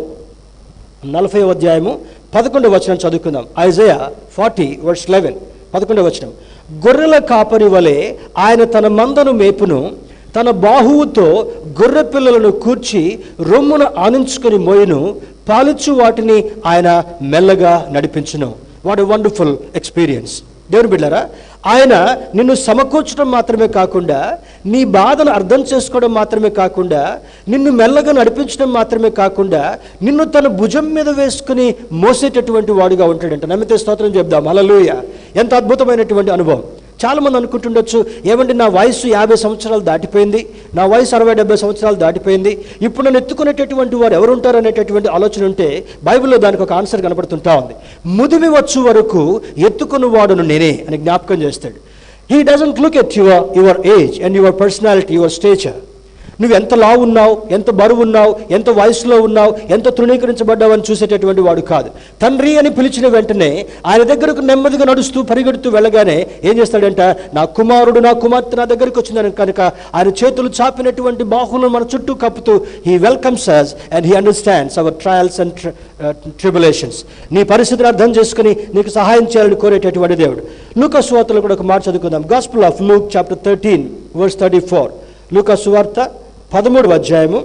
నలభై అధ్యాయము పదకొండవ వచనం చదువుకుందాం ఐజయా ఫార్టీ వర్స్ లెవెన్ పదకొండవ వచనం గొర్రెల కాపరి వలె ఆయన తన మందను మేపును తన బాహువుతో గొర్రె పిల్లలను కూర్చి రొమ్మున ఆనించుకొని మోయను పాలిచ్చు వాటిని ఆయన మెల్లగా నడిపించును వాట్ ఎ వండర్ఫుల్ ఎక్స్పీరియన్స్ దేవుని బిడ్డారా ఆయన నిన్ను సమకూర్చడం మాత్రమే కాకుండా నీ బాధను అర్థం చేసుకోవడం మాత్రమే కాకుండా నిన్ను మెల్లగా నడిపించడం మాత్రమే కాకుండా నిన్ను తన భుజం మీద వేసుకుని మోసేటటువంటి వాడుగా ఉంటాడంట నమ్మితే స్తోత్రం చెప్దాం హల్లెలూయ ఎంత అద్భుతమైనటువంటి అనుభవం చాలామంది అనుకుంటుండొచ్చు ఏమంటే నా వయసు యాభై సంవత్సరాలు దాటిపోయింది నా వయసు అరవై డెబ్బై సంవత్సరాలు దాటిపోయింది ఇప్పుడు నన్ను ఎత్తుకునేటటువంటి వారు ఎవరు ఉంటారు అనేటటువంటి ఆలోచన ఉంటే బైబిల్లో దానికి ఒక ఆన్సర్ కనపడుతుంటా ఉంది ముదిమి వచ్చు వరకు ఎత్తుకుని వాడును నేనే అని జ్ఞాపకం చేస్తాడు he doesn't look at your your age and your personality your stature నువ్వు ఎంత లావు ఉన్నావు ఎంత బరువు ఉన్నావు ఎంత వయసులో ఉన్నావు ఎంత తృణీకరించబడ్డావు అని చూసేటటువంటి వాడు కాదు తండ్రి అని పిలిచిన వెంటనే ఆయన దగ్గరకు నెమ్మదిగా నడుస్తూ పరిగెడుతూ వెళ్ళగానే ఏం చేస్తాడంట నా కుమారుడు నా కుమార్తె నా దగ్గరికి వచ్చిందని కనుక ఆయన చేతులు చాపినటువంటి బాహులను మన చుట్టూ కప్పుతూ he welcomes us and he understands our trials and tribulations నీ పరిస్థితిని అర్థం చేసుకుని నీకు సహాయం చేయాలని కోరేటటువంటి దేవుడు లూకా సువార్తలో కూడా ఒక మాట చదువుకుందాం gospel of Luke chapter thirteen verse thirty four లూకా సువార్త పదమూడవ అధ్యాయము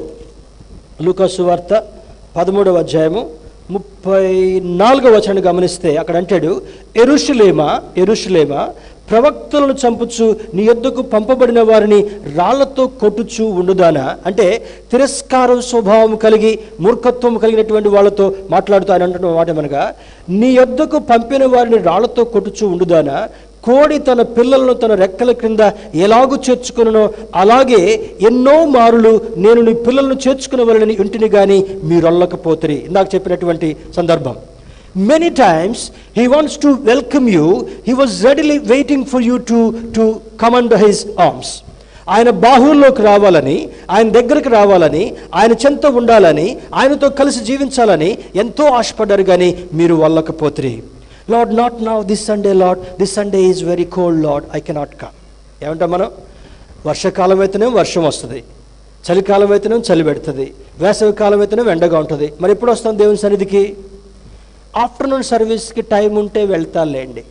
లూకాసు వార్త పదమూడవ అధ్యాయము ముప్పై నాలుగవ వచనాన్ని గమనిస్తే అక్కడ అంటాడు ఎరుషులేమా ఎరుషులేమా ప్రవక్తలను చంపుచు నీ యొద్దకు పంపబడిన వారిని రాళ్లతో కొట్టుచు ఉండుదానా అంటే తిరస్కారం స్వభావం కలిగి మూర్ఖత్వం కలిగినటువంటి వాళ్ళతో మాట్లాడుతూ ఆయన అంటున్న మాట మనగా నీ యొద్దకు పంపిన వారిని రాళ్లతో కొట్టుచు ఉండుదానా కోడి తన పిల్లలను తన రెక్కల క్రింద ఎలాగూ చేర్చుకునో అలాగే ఎన్నో మారులు నేను నీ పిల్లలను చేర్చుకునే వాళ్ళని ఇంటిని కానీ మీరొల్లకపోతరి ఇందాక చెప్పినటువంటి సందర్భం many times he wants to welcome you he was readily waiting for you to to come under his arms ఆయన బాహువుల్లోకి రావాలని ఆయన దగ్గరికి రావాలని ఆయన చెంత ఉండాలని ఆయనతో కలిసి జీవించాలని ఎంతో ఆశపడ్డారు కానీ మీరు వల్లకపోతురి Lord not now this Sunday Lord this Sunday is very cold Lord I cannot come ఏమంటాం మనం వర్షాకాలం అయితేనే వర్షం వస్తుంది చలికాలం అయితేనే చలి పెడుతుంది వేసవి కాలం అయితేనే ఎండగా ఉంటుంది మరి ఎప్పుడు వస్తాం దేవుని సన్నిధికి ఆఫ్టర్నూన్ సర్వీస్కి టైం ఉంటే వెళ్తానులేండి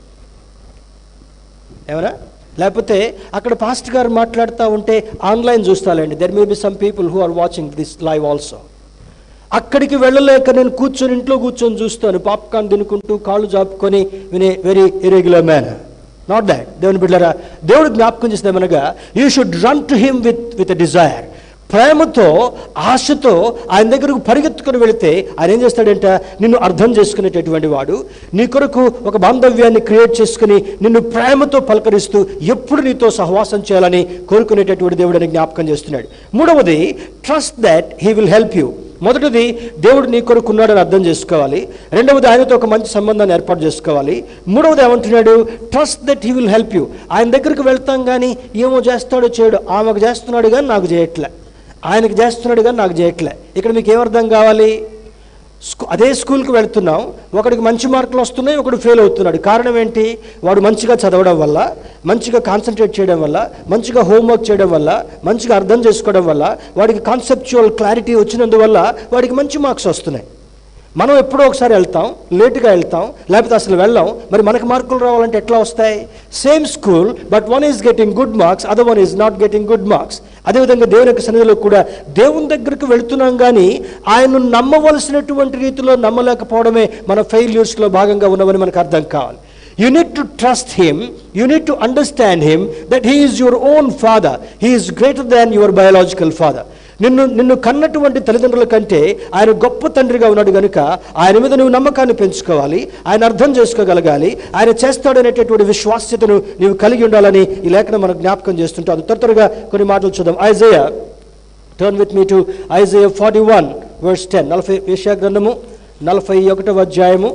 ఏమన్నా లేకపోతే అక్కడ పాస్ట్ గారు మాట్లాడుతూ ఉంటే ఆన్లైన్ చూస్తాలేండి there may be some people who are watching this live also అక్కడికి వెళ్ళలేక నేను కూర్చొని ఇంట్లో కూర్చొని చూస్తాను పాప్కార్న్ తినుకుంటూ కాళ్ళు జాపుకొని వినే very irregular man not that దేవుని బిడ్డరా దేవుడు జ్ఞాపకం చేసిన ఏమనగా you should run to him with with desire ప్రేమతో ఆశతో ఆయన దగ్గరకు పరిగెత్తుకుని వెళితే ఆయన ఏం చేస్తాడంట నిన్ను అర్థం చేసుకునేటటువంటి వాడు నీ కొరకు ఒక బాంధవ్యాన్ని క్రియేట్ చేసుకుని నిన్ను ప్రేమతో పలకరిస్తూ ఎప్పుడు నీతో సహవాసం చేయాలని కోరుకునేటటువంటి దేవుడని జ్ఞాపకం చేస్తున్నాడు మూడవది trust that he will help you మొదటిది దేవుడు నీ కొరకు ఉన్నాడని అర్థం చేసుకోవాలి రెండవది ఆయనతో ఒక మంచి సంబంధాన్ని ఏర్పాటు చేసుకోవాలి మూడవది ఏమంటున్నాడు trust that he will help you ఆయన దగ్గరికి వెళ్తాం కానీ ఏమో చేస్తాడో చేయడు ఆమెకు చేస్తున్నాడు కానీ నాకు చేయట్లే ఆయనకు చేస్తున్నాడు కానీ నాకు చేయట్లే ఇక్కడ మీకు ఏమర్థం కావాలి స్కూ అదే స్కూల్కి వెళ్తున్నాం ఒకడికి మంచి మార్కులు వస్తున్నాయి ఒకడు ఫెయిల్ అవుతున్నాడు కారణం ఏంటి వాడు మంచిగా చదవడం వల్ల మంచిగా కాన్సన్ట్రేట్ చేయడం వల్ల మంచిగా హోంవర్క్ చేయడం వల్ల మంచిగా అర్థం చేసుకోవడం వల్ల వాడికి కాన్సెప్చువల్ క్లారిటీ వచ్చినందువల్ల వాడికి మంచి మార్క్స్ వస్తున్నాయి మనం ఎప్పుడో ఒకసారి వెళ్తాం లేటుగా వెళ్తాం లేకపోతే అసలు వెళ్ళాం మరి మనకు మార్కులు రావాలంటే ఎట్లా వస్తాయి same school but one is getting good marks other one is not getting good marks అదేవిధంగా దేవుని యొక్క సన్నిధిలో కూడా దేవుని దగ్గరికి వెళుతున్నాం కానీ ఆయన్ను నమ్మవలసినటువంటి రీతిలో నమ్మలేకపోవడమే మన ఫెయిల్యూర్స్లో భాగంగా ఉన్నవని మనకు అర్థం కావాలి You need to trust Him. You need to understand Him that He is your own Father. He is greater than your biological father. నిన్ను నిన్ను కన్నటువంటి తల్లిదండ్రుల కంటే ఆయన గొప్ప తండ్రిగా ఉన్నాడు కనుక ఆయన మీద నువ్వు నమ్మకాన్ని పెంచుకోవాలి ఆయన అర్థం చేసుకోగలగాలి ఆయన చేస్తాడనేటటువంటి విశ్వాస్యతను నీవు కలిగి ఉండాలని ఈ లేఖనం మనకు జ్ఞాపకం చేస్తుంటాం అది త్వర త్వరగా కొన్ని మాటలు చూద్దాం Isaiah turn with me to Isaiah forty one verse ten నలభై ఏషియా గ్రంథము నలభై ఒకటవ అధ్యాయము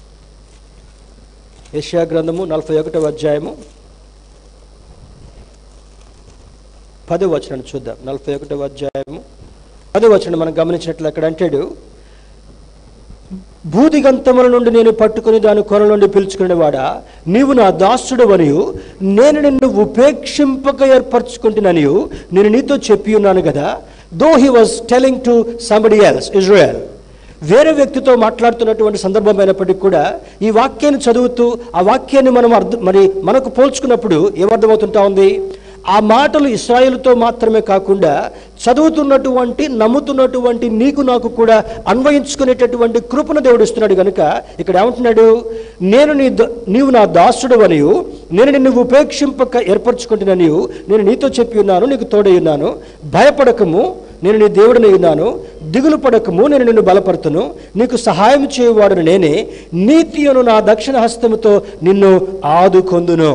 ఏషియా గ్రంథము నలభై ఒకటవ అధ్యాయము పదో వచనం చూద్దాం నలభై ఒకటవ అధ్యాయము పదో వచనం మనం గమనించినట్లు అక్కడ అంటాడు భూదిగంతముల నుండి నేను పట్టుకుని దాని కొన నుండి పిలుచుకునేవాడా నీవు నా దాసుడు వనియు నేను నిన్ను ఉపేక్షింపక ఏర్పరచుకుంటున్నానియు నేను నీతో చెప్పి ఉన్నాను కదా though he was telling to somebody else Israel వేరే వ్యక్తితో మాట్లాడుతున్నటువంటి సందర్భమైనప్పటికీ కూడా ఈ వాక్యాన్ని చదువుతూ ఆ వాక్యాన్ని మనం అర్థం మరి మనకు పోల్చుకున్నప్పుడు ఏమర్థమవుతుంటా ఉంది ఆ మాటలు ఇస్రాయేలుతో మాత్రమే కాకుండా చదువుతున్నటువంటి నమ్ముతున్నటువంటి నీకు నాకు కూడా అన్వయించుకునేటటువంటి కృపను దేవుడు ఇస్తున్నాడు కనుక ఇక్కడ ఏమంటున్నాడు నేను నీ ద- నీవు నా దాసుడు అనియు నేను నిన్ను ఉపేక్షింపక ఏర్పరచుకుంటున్నాను నేను నీతో చెప్పి ఉన్నాను నీకు తోడై ఉన్నాను భయపడకము నేను నీ దేవుడిని ఉన్నాను దిగులు పడకము నేను నిన్ను బలపరుతును నీకు సహాయం చేయవాడును నేనే నీతి అను నా దక్షిణ హస్తముతో నిన్ను ఆదుకొందును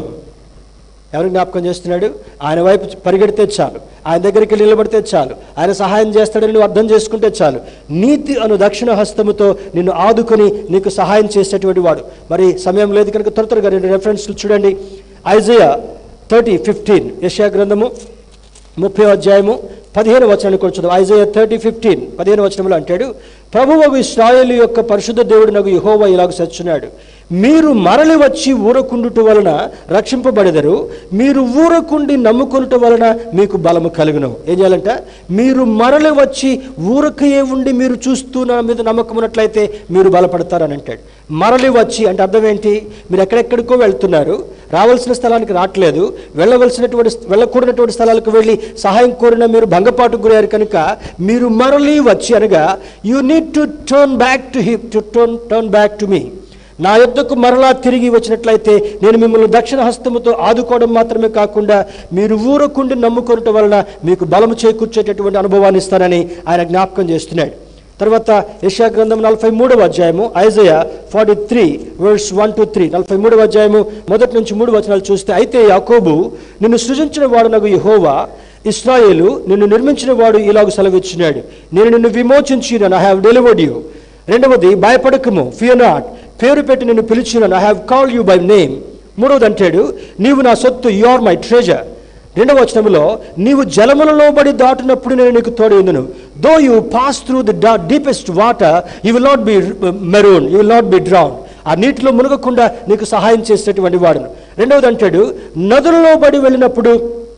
ఎవరు జ్ఞాపకం చేస్తున్నాడు ఆయన వైపు పరిగెడితే చాలు ఆయన దగ్గరికి వెళ్ళి నిలబడితే చాలు ఆయన సహాయం చేస్తాడని నువ్వు అర్థం చేసుకుంటే చాలు నీతి అను దక్షిణ హస్తముతో నిన్ను ఆదుకొని నీకు సహాయం చేసేటువంటి వాడు మరి సమయం లేదు కనుక త్వర త్వరగా రెండు రెఫరెన్స్లు చూడండి ఐజయా థర్టీ ఫిఫ్టీన్ యశా గ్రంథము ముప్పై అధ్యాయము పదిహేను వచనాన్ని కూడా చూద్దాం ఐజయ థర్టీ ఫిఫ్టీన్ పదిహేను వచనంలో అంటాడు ప్రభువు ఇస్రాయేలు యొక్క పరిశుద్ధ దేవుడు నాకు యహోవా ఇలాగ సచ్చున్నాడు మీరు మరలి వచ్చి ఊరకుండుట వలన రక్షింపబడెదరు మీరు ఊరకుండి నమ్ముకొనుట వలన మీకు బలము కలుగును ఏం చేయాలంట మీరు మరలి వచ్చి ఊరకయే ఉండి మీరు చూస్తూ నా మీద నమ్మకం ఉన్నట్లయితే మీరు బలపడతారని అంటాడు మరలి వచ్చి అంటే అర్థం ఏంటి మీరు ఎక్కడెక్కడికో వెళ్తున్నారు రావాల్సిన స్థలానికి రావట్లేదు వెళ్ళవలసినటువంటి వెళ్ళకూడనటువంటి స్థలాలకు వెళ్ళి సహాయం కోరిన మీరు భంగపాటుకు గురయ్యారు కనుక మీరు మరలి వచ్చి అనగా you need to turn back to him to turn turn back to me నా యొద్దకు మరలా తిరిగి వచ్చినట్లయితే నేను మిమ్మల్ని దక్షిణ హస్తముతో ఆదుకోవడం మాత్రమే కాకుండా మీరు ఊరకుండి నమ్ముకోవటం వలన మీకు బలము చేకూర్చేటటువంటి అనుభవాన్ని ఇస్తానని ఆయన జ్ఞాపకం చేస్తున్నాడు తర్వాత యశా గ్రంథం నలభై మూడవ అధ్యాయము Isaiah forty three verse one to three నలభై మూడవ అధ్యాయము మొదటి నుంచి మూడు వచనాలు చూస్తే అయితే యాకోబు నిన్ను సృజించిన వాడు నాకు యహోవా ఇస్రాయేలు నిన్ను నిర్మించిన వాడు ఇలాగ సెలవిచ్చినాడు నేను నిన్ను విమోచించినాను ఐ హావ్ డెలివర్డ్ యూ రెండవది భయపడకము ఫియర్ నాట్ పేరు పెట్టి నిన్ను పిలిచినాను I have call you by name మూడవది అంటాడు నీవు నా సొత్తు యు ఆర్ మై ట్రెజర్ రెండవ వచనంలో నీవు జలములలో బడి దాటినప్పుడు నేను నీకు తోడైందును though you pass through the deepest water you will not be maroon you will not be drown ఆ నీటిలో మునగకుండా నీకు సహాయం చేసేటువంటి వాడును రెండవది అంటాడు నదులలో బడి వెళ్ళినప్పుడు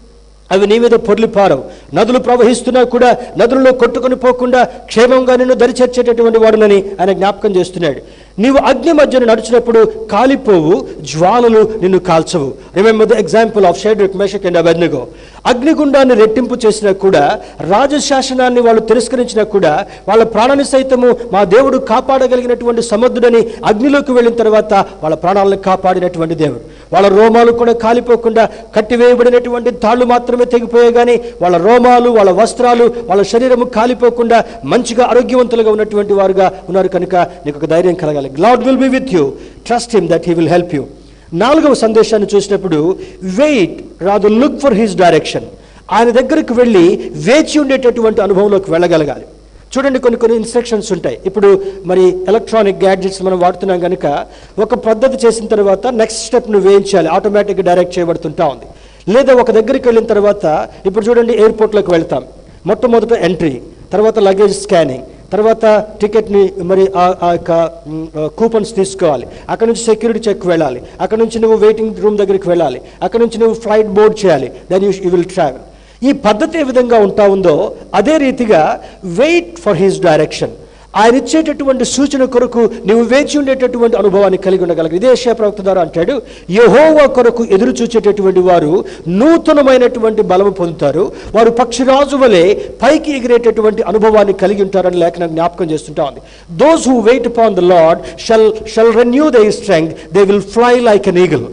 అవి నీ మీద పొర్లిపారవు నదులు ప్రవహిస్తున్నా కూడా నదులలో కొట్టుకొని పోకుండా క్షేమంగా నిన్ను దరిచేర్చేటటువంటి వాడునని ఆయన జ్ఞాపకం చేస్తున్నాడు నీవు అగ్ని మధ్యన నడిచినప్పుడు కాలిపోవు జ్వాలలు నిన్ను కాల్చవు remember the example of Shadrach Meshach and Abednego అగ్నిగుండాన్ని రెట్టింపు చేసినా కూడా రాజశాసనాన్ని వాళ్ళు తిరస్కరించినా కూడా వాళ్ళ ప్రాణాన్ని సైతము మా దేవుడు కాపాడగలిగినటువంటి సముద్రుడని అగ్నిలోకి వెళ్ళిన తర్వాత వాళ్ళ ప్రాణాలను కాపాడినటువంటి దేవుడు వాళ్ళ రోమాలు కూడా కాలిపోకుండా కట్టివేయబడినటువంటి తాళ్ళు మాత్రమే తెగిపోయాయి కానీ వాళ్ళ రోమాలు వాళ్ళ వస్త్రాలు వాళ్ళ శరీరము కాలిపోకుండా మంచిగా ఆరోగ్యవంతులుగా ఉన్నటువంటి వారుగా ఉన్నారు కనుక నీకు ఒక ధైర్యం కలగాలి God will be with you trust him that he will help you నాలుగవ సందేశాన్ని చూసినప్పుడు వెయిట్ రాదు లుక్ ఫర్ హిస్ డైరెక్షన్ ఆయన దగ్గరికి వెళ్ళి వేచి ఉండేటటువంటి అనుభవంలోకి వెళ్ళగలగాలి చూడండి కొన్ని కొన్ని ఇన్స్ట్రక్షన్స్ ఉంటాయి ఇప్పుడు మరి ఎలక్ట్రానిక్ గ్యాడ్జెట్స్ మనం వాడుతున్నాం కనుక ఒక పద్ధతి చేసిన తర్వాత నెక్స్ట్ స్టెప్ నువ్వు వేయించాలి ఆటోమేటిక్గా డైరెక్ట్ చేయబడుతుంటా ఉంది లేదా ఒక దగ్గరికి వెళ్ళిన తర్వాత ఇప్పుడు చూడండి ఎయిర్పోర్ట్లోకి వెళ్తాం మొట్టమొదట ఎంట్రీ తర్వాత లగేజ్ స్కానింగ్ తర్వాత టికెట్ని మరి ఆ- ఆ యొక్క కూపన్స్ తీసుకోవాలి అక్కడ నుంచి సెక్యూరిటీ చెక్ వెళ్ళాలి అక్కడ నుంచి నువ్వు వెయిటింగ్ రూమ్ దగ్గరికి వెళ్ళాలి అక్కడ నుంచి నువ్వు ఫ్లైట్ బోర్డ్ చేయాలి then you you will travel ఈ పద్ధతి ఏ విధంగా ఉంటా ఉందో అదే రీతిగా వెయిట్ ఫర్ హిస్ డైరెక్షన్ ఆయన ఇచ్చేటటువంటి సూచన కొరకు నీవు వేచి ఉండేటటువంటి అనుభవాన్ని కలిగి ఉండగలరు ఇదే యెషయా ప్రవక్త ద్వారా అంటాడు యహోవా కొరకు ఎదురు చూచేటటువంటి వారు నూతనమైనటువంటి బలము పొందుతారు వారు పక్షిరాజు వలె పైకి ఎగిరేటటువంటి అనుభవాన్ని కలిగి ఉంటారని లేఖనం జ్ఞాపకం చేస్తుంటా ఉంది those who wait upon the lord shall shall renew the strength they will fly like an eagle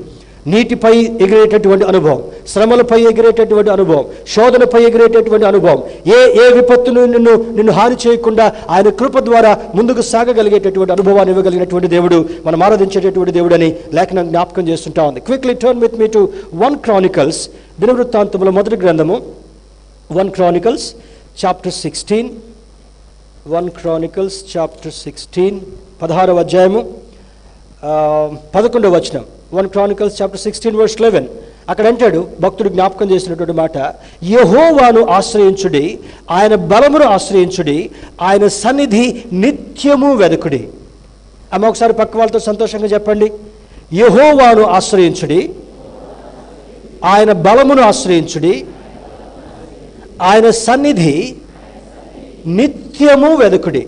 నీటిపై ఎగిరేటటువంటి అనుభవం శ్రమలపై ఎగిరేటటువంటి అనుభవం శోధనపై ఎగిరేటటువంటి అనుభవం ఏ ఏ విపత్తును నిన్ను నిన్ను హాని చేయకుండా ఆయన కృప ద్వారా ముందుకు సాగగలిగేటటువంటి అనుభవాన్ని ఇవ్వగలిగినటువంటి దేవుడు మనం ఆరాధించేటటువంటి దేవుడని లేఖనం జ్ఞాపకం చేస్తుంటా ఉంది quickly turn with me to one Chronicles దినవృత్తాంతముల మొదటి గ్రంథము one Chronicles chapter sixteen one Chronicles chapter sixteen పదహారవ అధ్యాయము ఆ, పదకొండవ వచనం one Chronicles chapter sixteen verse eleven అక్కడ అంటాడు భక్తుడు జ్ఞాపకం చేసినటువంటి మాట యహోవాను ఆశ్రయించుడి ఆయన బలమును ఆశ్రయించుడి ఆయన సన్నిధి నిత్యము వెదకుడి అమ్మ ఒకసారి పక్క వాళ్ళతో సంతోషంగా చెప్పండి యహోవాను ఆశ్రయించుడి ఆయన బలమును ఆశ్రయించుడి ఆయన సన్నిధి నిత్యము వెదకుడి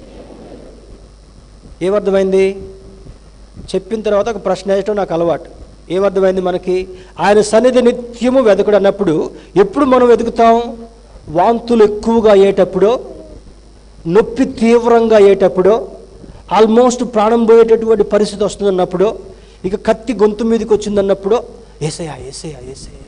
ఏమర్థమైంది చెప్పిన తర్వాత ఒక ప్రశ్న వేయటం నాకు అలవాటు ఏమర్థమైంది మనకి ఆయన సన్నిధి నిత్యము వెదకుడు అన్నప్పుడు ఎప్పుడు మనం వెతుకుతాం వాంతులు ఎక్కువగా అయ్యేటప్పుడో నొప్పి తీవ్రంగా అయ్యేటప్పుడో ఆల్మోస్ట్ ప్రాణం పోయేటటువంటి పరిస్థితి వస్తుందన్నప్పుడు ఇక కత్తి గొంతు మీదకి వచ్చిందన్నప్పుడు ఏసయా ఏసయా ఏసయా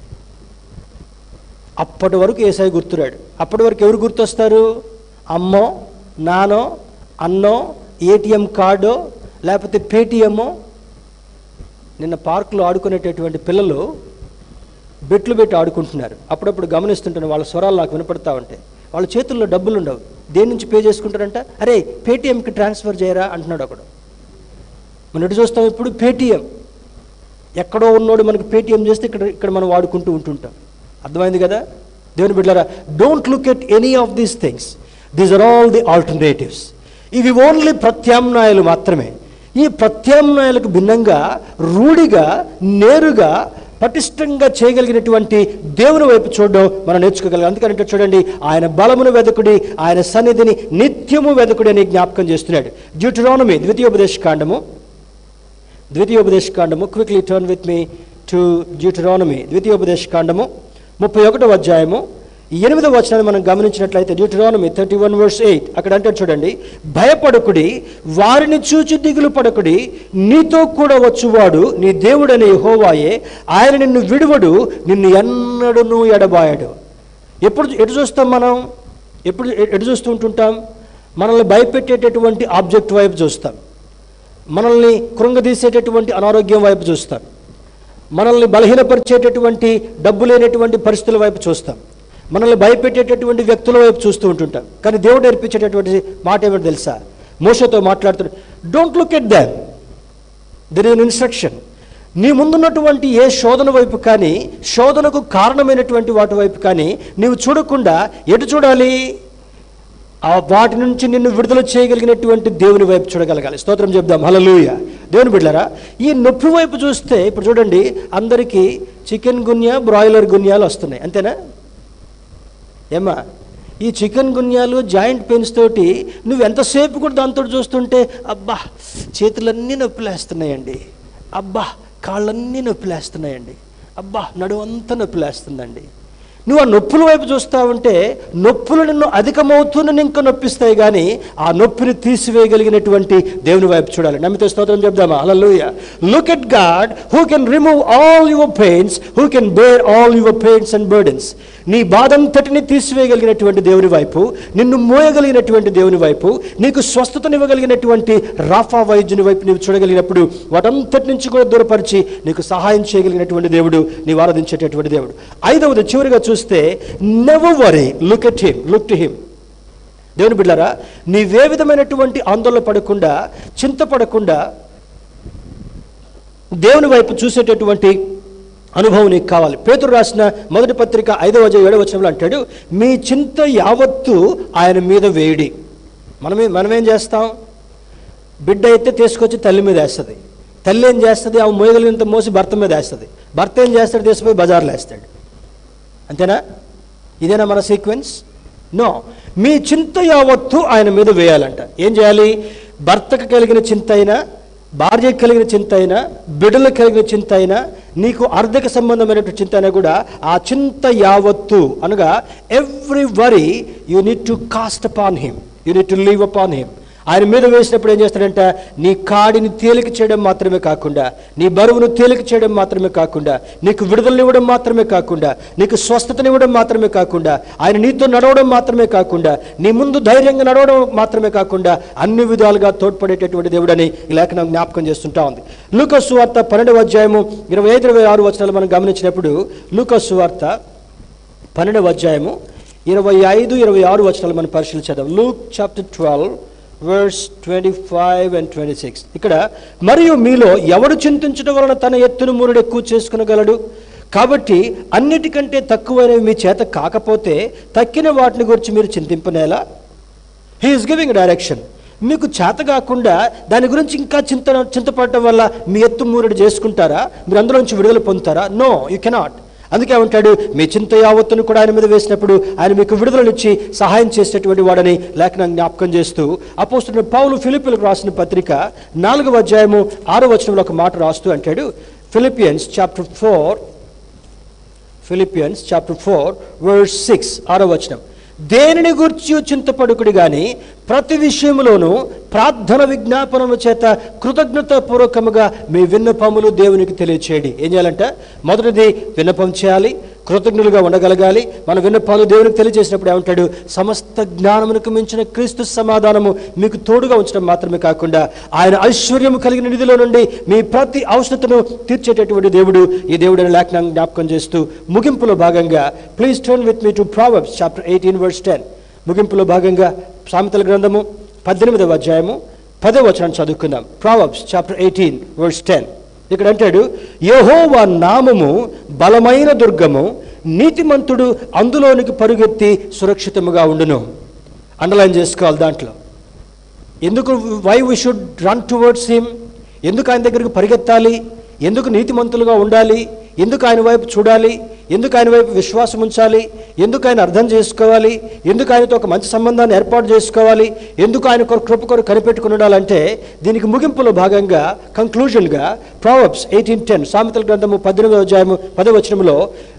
అప్పటి వరకు ఏసఐ గుర్తురాడు అప్పటి వరకు ఎవరు గుర్తొస్తారు అమ్మో నానో అన్నో ఏటీఎం కార్డో లేకపోతే పేటీఎమ్మో నిన్న పార్కులో ఆడుకునేటటువంటి పిల్లలు బెట్లు పెట్టి ఆడుకుంటున్నారు అప్పుడప్పుడు గమనిస్తుంటాను వాళ్ళ స్వరాలు నాకు వినపడతా ఉంటాయి వాళ్ళ చేతుల్లో డబ్బులు ఉండవు దేని నుంచి పే చేసుకుంటారంట అరే పేటీఎంకి ట్రాన్స్ఫర్ చేయరా అంటున్నాడు ఒకడు మనం ఎటు చూస్తాం ఇప్పుడు పేటీఎం ఎక్కడో ఉన్నోడు మనకి పేటీఎం చేస్తే ఇక్కడ ఇక్కడ మనం వాడుకుంటూ ఉంటుంటాం అర్థమైంది కదా దేవుని బిడ్డలారా don't look at any of these things these are all the alternatives ఇవి ఓన్లీ ప్రత్యామ్నాయాలు మాత్రమే ఈ ప్రత్యామ్నాయాలకు భిన్నంగా రూఢిగా నేరుగా పటిష్టంగా చేయగలిగినటువంటి దేవుని వైపు చూడడం మనం నేర్చుకోగలం అందుకంటే చూడండి ఆయన బలమును వెదకుడి ఆయన సన్నిధిని నిత్యము వెదకుడి అని జ్ఞాపకం చేస్తున్నాడు డ్యూటరానమీ ద్వితీయోపదేశ కాండము ద్వితీయోపదేశ కాండము quickly turn with me to Deuteronomy ద్వితీయోపదేశ కాండము ముప్పై ఒకటవ అధ్యాయము ఎనిమిదవ వచనాన్ని మనం గమనించినట్లయితే Deuteronomy thirty one verse eight అక్కడ అంటే చూడండి భయపడకుడి వారిని చూచి దిగులు పడకుడి నీతో కూడా వచ్చువాడు నీ దేవుడని యెహోవాయే ఆయన నిన్ను విడువడు నిన్ను ఎన్నడూ ఎడబాయడు ఎప్పుడు ఎటు చూస్తాం మనం ఎప్పుడు ఎటు చూస్తూ ఉంటుంటాం మనల్ని భయపెట్టేటటువంటి ఆబ్జెక్ట్ వైపు చూస్తాం మనల్ని కృంగదీసేటటువంటి అనారోగ్యం వైపు చూస్తాం మనల్ని బలహీనపరిచేటటువంటి డబ్బు లేనటువంటి పరిస్థితుల వైపు చూస్తాం మనల్ని భయపెట్టేటటువంటి వ్యక్తుల వైపు చూస్తూ ఉంటుంటాం కానీ దేవుడు నేర్పించేటటువంటి మాట ఏమిటో తెలుసా మోసతో మాట్లాడుతున్నాడు don't look at them there is instruction నీ ముందున్నటువంటి ఏ శోధన వైపు కానీ శోధనకు కారణమైనటువంటి వాటి వైపు కానీ నీవు చూడకుండా ఎటు చూడాలి ఆ వాటి నుంచి నిన్ను విడుదల చేయగలిగినటువంటి దేవుని వైపు చూడగలగాలి స్తోత్రం చెప్దాం హలలుయ దేవుని బిడ్డలారా ఈ నొప్పి వైపు చూస్తే ఇప్పుడు చూడండి అందరికీ చికెన్ గున్యా బ్రాయిలర్ గున్యాలు వస్తున్నాయి అంతేనా ఏమ్మా ఈ చికెన్ గున్యాలు జాయింట్ పెయిన్స్ తోటి నువ్వు ఎంతసేపు కూడా దాంతో చూస్తుంటే అబ్బా చేతులన్నీ నొప్పిలేస్తున్నాయండి అబ్బా కాళ్ళన్నీ నొప్పిలేస్తున్నాయండి అబ్బా నడువంతా నొప్పిలేస్తుందండి నువ్వు ఆ నొప్పుల వైపు చూస్తా ఉంటే నొప్పులు నిన్ను అధికమవుతూనే ఇంకా నొప్పిస్తాయి కానీ ఆ నొప్పిని తీసివేయగలిగినటువంటి దేవుని వైపు చూడాలి నమ్మితే స్తోత్రం చెప్దామా hallelujah look at God who can remove all your pains who can bear all your pains and burdens నీ బాధంతటిని తీసివేయగలిగినటువంటి దేవుని వైపు నిన్ను మోయగలిగినటువంటి దేవుని వైపు నీకు స్వస్థతనివ్వగలిగినటువంటి రాఫా వైద్యుని వైపు నీవు చూడగలిగినప్పుడు వాటంతటి నుంచి కూడా దూరపరిచి నీకు సహాయం చేయగలిగినటువంటి దేవుడు నీవు ఆరాధించేటటువంటి దేవుడు ఐదవది చివరిగా చూస్తే never worry look at him look to him దేవుని బిడ్డారా నీవే విధమైనటువంటి ఆందోళన పడకుండా చింతపడకుండా దేవుని వైపు చూసేటటువంటి అనుభవం నీకు కావాలి పేతురు రాసిన మొదటి పత్రిక ఐదవ అధ్యాయం ఏడవ వచనంలో అంటాడు మీ చింత యావత్తు ఆయన మీద వేయుడి మనమే మనమేం చేస్తాం బిడ్డ అయితే తీసుకొచ్చి తల్లి మీద వేస్తుంది తల్లి ఏం చేస్తుంది ఆమె మోయగలిగినంత మోసి భర్త మీద వేస్తుంది భర్త ఏం చేస్తాడు తీసుకుపోయి బజార్లో వేస్తాడు అంతేనా ఇదేనా మన సీక్వెన్స్ నో మీ చింత యావత్తు ఆయన మీద వేయాలంట ఏం చేయాలి భర్తకు కలిగిన చింత అయినా భార్యకు కలిగిన చింత అయినా బిడ్డలకు కలిగిన చింత అయినా నీకు ఆర్థిక సంబంధమైనటువంటి చింత అయినా కూడా ఆ చింత యావత్తు అనగా every worry you need to cast upon him you need to leave upon him ఆయన మీద వేసినప్పుడు ఏం చేస్తాడంట నీ కాడిని తేలిక చేయడం మాత్రమే కాకుండా నీ బరువును తేలిక చేయడం మాత్రమే కాకుండా నీకు విడుదలనివ్వడం మాత్రమే కాకుండా నీకు స్వస్థతనివ్వడం మాత్రమే కాకుండా ఆయన నీతో నడవడం మాత్రమే కాకుండా నీ ముందు ధైర్యంగా నడవడం మాత్రమే కాకుండా అన్ని విధాలుగా తోడ్పడేటటువంటి దేవుడని ఈ లేఖనం జ్ఞాపకం చేస్తుంటా ఉంది లూకస్సు వార్త పన్నెండవ అధ్యాయము ఇరవై ఐదు ఇరవై ఆరు వచనాలు మనం గమనించినప్పుడు లూకస్సు వార్త పన్నెండవ అధ్యాయము ఇరవై ఐదు ఇరవై ఆరు వచనాలు మనం పరిశీలించేద్దాం Luke chapter twelve verse twenty five and twenty six ఇక్కడ మరియు మీలో ఎవడు చింతించడం వలన తన ఎత్తును మూరుడు ఎక్కువ చేసుకునగలడు కాబట్టి అన్నిటికంటే తక్కువైనవి మీ చేత కాకపోతే తక్కిన వాటిని గురించి మీరు చింతింపనేలా హీఈస్ గివింగ్ డైరెక్షన్ మీకు చేత కాకుండా దాని గురించి ఇంకా చింత చింతపడటం వల్ల మీ ఎత్తు మూరడి చేసుకుంటారా మీరు అందులోంచి విడుదల పొందుతారా నో యూ కెనాట్ అందుకే ఉంటాడు మీ చింత యావత్తును కూడా ఆయన మీద వేసినప్పుడు ఆయన మీకు విడుదలనిచ్చి సహాయం చేసేటువంటి వాడని లేఖనం జ్ఞాపకం చేస్తూ అపోస్తున్న పౌలు ఫిలిపిలకు రాసిన పత్రిక నాలుగవ అధ్యాయము ఆరో వచనంలో ఒక మాట రాస్తూ అంటాడు Philippians chapter four Philippians chapter four verse six ఆరో వచనం దేనిని గుర్చి చింతపడుకుడి గాని ప్రతి విషయములోనూ ప్రార్థన విజ్ఞాపనము చేత కృతజ్ఞతాపూర్వకముగా మీ విన్నపములు దేవునికి తెలియచేయండి ఏం చేయాలంటే మొదటిది విన్నపం చేయాలి కృతజ్ఞులుగా ఉండగలగాలి మన విన్నపాలు దేవునికి తెలియజేసినప్పుడు ఏమంటాడు సమస్త జ్ఞానమునకు మించిన క్రీస్తు సమాధానము మీకు తోడుగా ఉంచడం మాత్రమే కాకుండా ఆయన ఐశ్వర్యము కలిగిన నిధిలో నుండి మీ ప్రతి అవసరతను తీర్చేటటువంటి దేవుడు ఈ దేవుడిని లేఖనం జ్ఞాపకం చేస్తూ ముగింపులో భాగంగా please turn with me to Proverbs chapter eighteen verse ten ముగింపులో భాగంగా సామెతల గ్రంథము పద్దెనిమిదవ అధ్యాయము పదవ వచనం చదువుకుందాం Proverbs chapter eighteen verse ten ఇక్కడ అంటాడు యహోవా నామము బలమైన దుర్గము నీతిమంతుడు అందులోనికి పరుగెత్తి సురక్షితముగా ఉండును అండర్లైన్ చేసుకోవాలి దాంట్లో ఎందుకు why we should run towards him ఎందుకు ఆయన దగ్గరికి పరిగెత్తాలి ఎందుకు నీతిమంతులుగా ఉండాలి ఎందుకు ఆయన వైపు చూడాలి ఎందుకు ఆయన వైపు విశ్వాసం ఉంచాలి ఎందుకు ఆయన అర్థం చేసుకోవాలి ఎందుకు ఆయనతో ఒక మంచి సంబంధాన్ని ఏర్పాటు చేసుకోవాలి ఎందుకు ఆయన కొరకు కృప కొరకు కనిపెట్టుకుని ఉండాలంటే దీనికి ముగింపులో భాగంగా కంక్లూజన్గా ప్రావబ్స్ ఎయిటీన్ టెన్ సామెతల గ్రంథము పద్దెనిమిదవ అధ్యాయము పదవచనంలో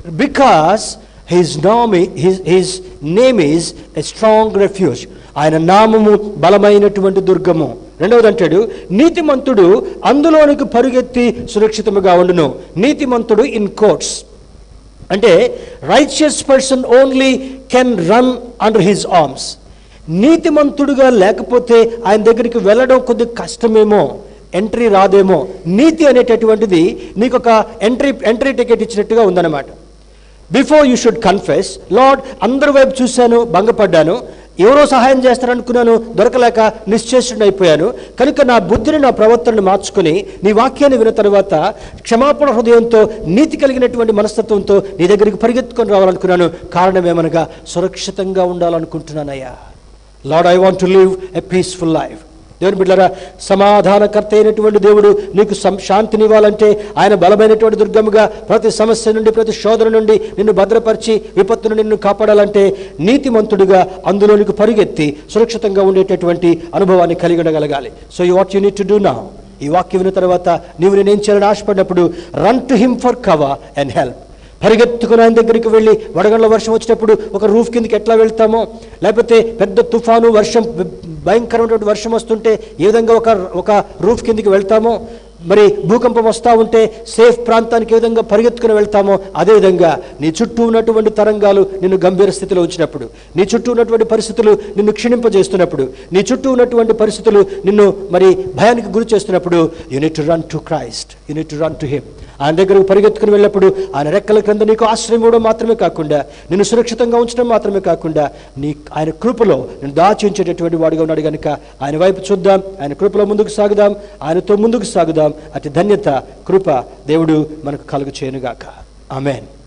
because his name his his name is a strong refuge ఆయన నామము బలమైనటువంటి దుర్గము రెండవది అంటాడు నీతిమంతుడు అందులోనికి పరుగెత్తి సురక్షితముగా ఉండును నీతిమంతుడు ఇన్ కోర్ట్స్ అంటే righteous person only can run under his arms నీతిమంతుడుగా లేకపోతే ఆయన దగ్గరికి వెళ్ళడం కొద్ది కష్టమేమో ఎంట్రీ రాదేమో నీతి అనేటటువంటిది నీకు ఒక ఎంట్రీ ఎంట్రీ టికెట్ ఇచ్చినట్టుగా ఉందన్నమాట before you should confess lord అందరి వైపు చూశాను భంగపడ్డాను ఎవరో సహాయం చేస్తారనుకున్నాను దొరకలేక నిశ్చేషుడు అయిపోయాను కనుక నా బుద్ధిని నా ప్రవర్తనను మార్చుకొని నీ వాక్యాన్ని విన్న తర్వాత క్షమాపణ హృదయంతో నీతి కలిగినటువంటి మనస్తత్వంతో నీ దగ్గరికి పరిగెత్తుకొని రావాలనుకున్నాను కారణం ఏమనగా సురక్షితంగా ఉండాలనుకుంటున్నానయ్యా lord I want to live a peaceful life దేవుని బిడ్డరా సమాధానకర్త అయినటువంటి దేవుడు నీకు సం శాంతినివ్వాలంటే ఆయన బలమైనటువంటి దుర్గముగా ప్రతి సమస్య నుండి ప్రతి శోధన నుండి నిన్ను భద్రపరిచి విపత్తు నుండి నిన్ను కాపాడాలంటే నీతిమంతుడిగా అందులోనికి పరిగెత్తి సురక్షితంగా ఉండేటటువంటి అనుభవాన్ని కలిగి ఉండగలగాలి so you what you need to do నా ఈ వాక్యం విన్న తర్వాత నీవు నేనేం చేయాలని ఆశపడినప్పుడు run to him for cover and help పరిగెత్తుకుని ఆయన దగ్గరికి వెళ్ళి వడగండ్ల వర్షం వచ్చినప్పుడు ఒక రూఫ్ కిందకి ఎట్లా వెళ్తామో లేకపోతే పెద్ద తుఫాను వర్షం భయంకరమైనటువంటి వర్షం వస్తుంటే ఏ విధంగా ఒక ఒక రూఫ్ కిందకి వెళ్తామో మరి భూకంపం వస్తూ ఉంటే సేఫ్ ప్రాంతానికి ఏ విధంగా పరిగెత్తుకుని వెళ్తామో అదేవిధంగా నీ చుట్టూ ఉన్నటువంటి తరంగాలు నిన్ను గంభీర స్థితిలో ఉంచినప్పుడు నీ చుట్టూ ఉన్నటువంటి పరిస్థితులు నిన్ను క్షీణింపజేస్తున్నప్పుడు నీ చుట్టూ ఉన్నటువంటి పరిస్థితులు నిన్ను మరి భయానికి గురి చేస్తున్నప్పుడు you need to run to Christ you need to run to him ఆయన దగ్గరకు పరిగెత్తుకుని వెళ్ళినప్పుడు ఆయన రెక్కల క్రింద నీకు ఆశ్రయం ఇవ్వడం మాత్రమే కాకుండా నిన్ను సురక్షితంగా ఉంచడం మాత్రమే కాకుండా నీ ఆయన కృపలో నేను దాచి ఉంచేటటువంటి వాడుగా ఉన్నాడు కనుక ఆయన వైపు చూద్దాం ఆయన కృపలో ముందుకు సాగుదాం ఆయనతో ముందుకు సాగుదాం అతి ధన్యత కృప దేవుడు మనకు కలుగు చేయనుగాక ఆమెన్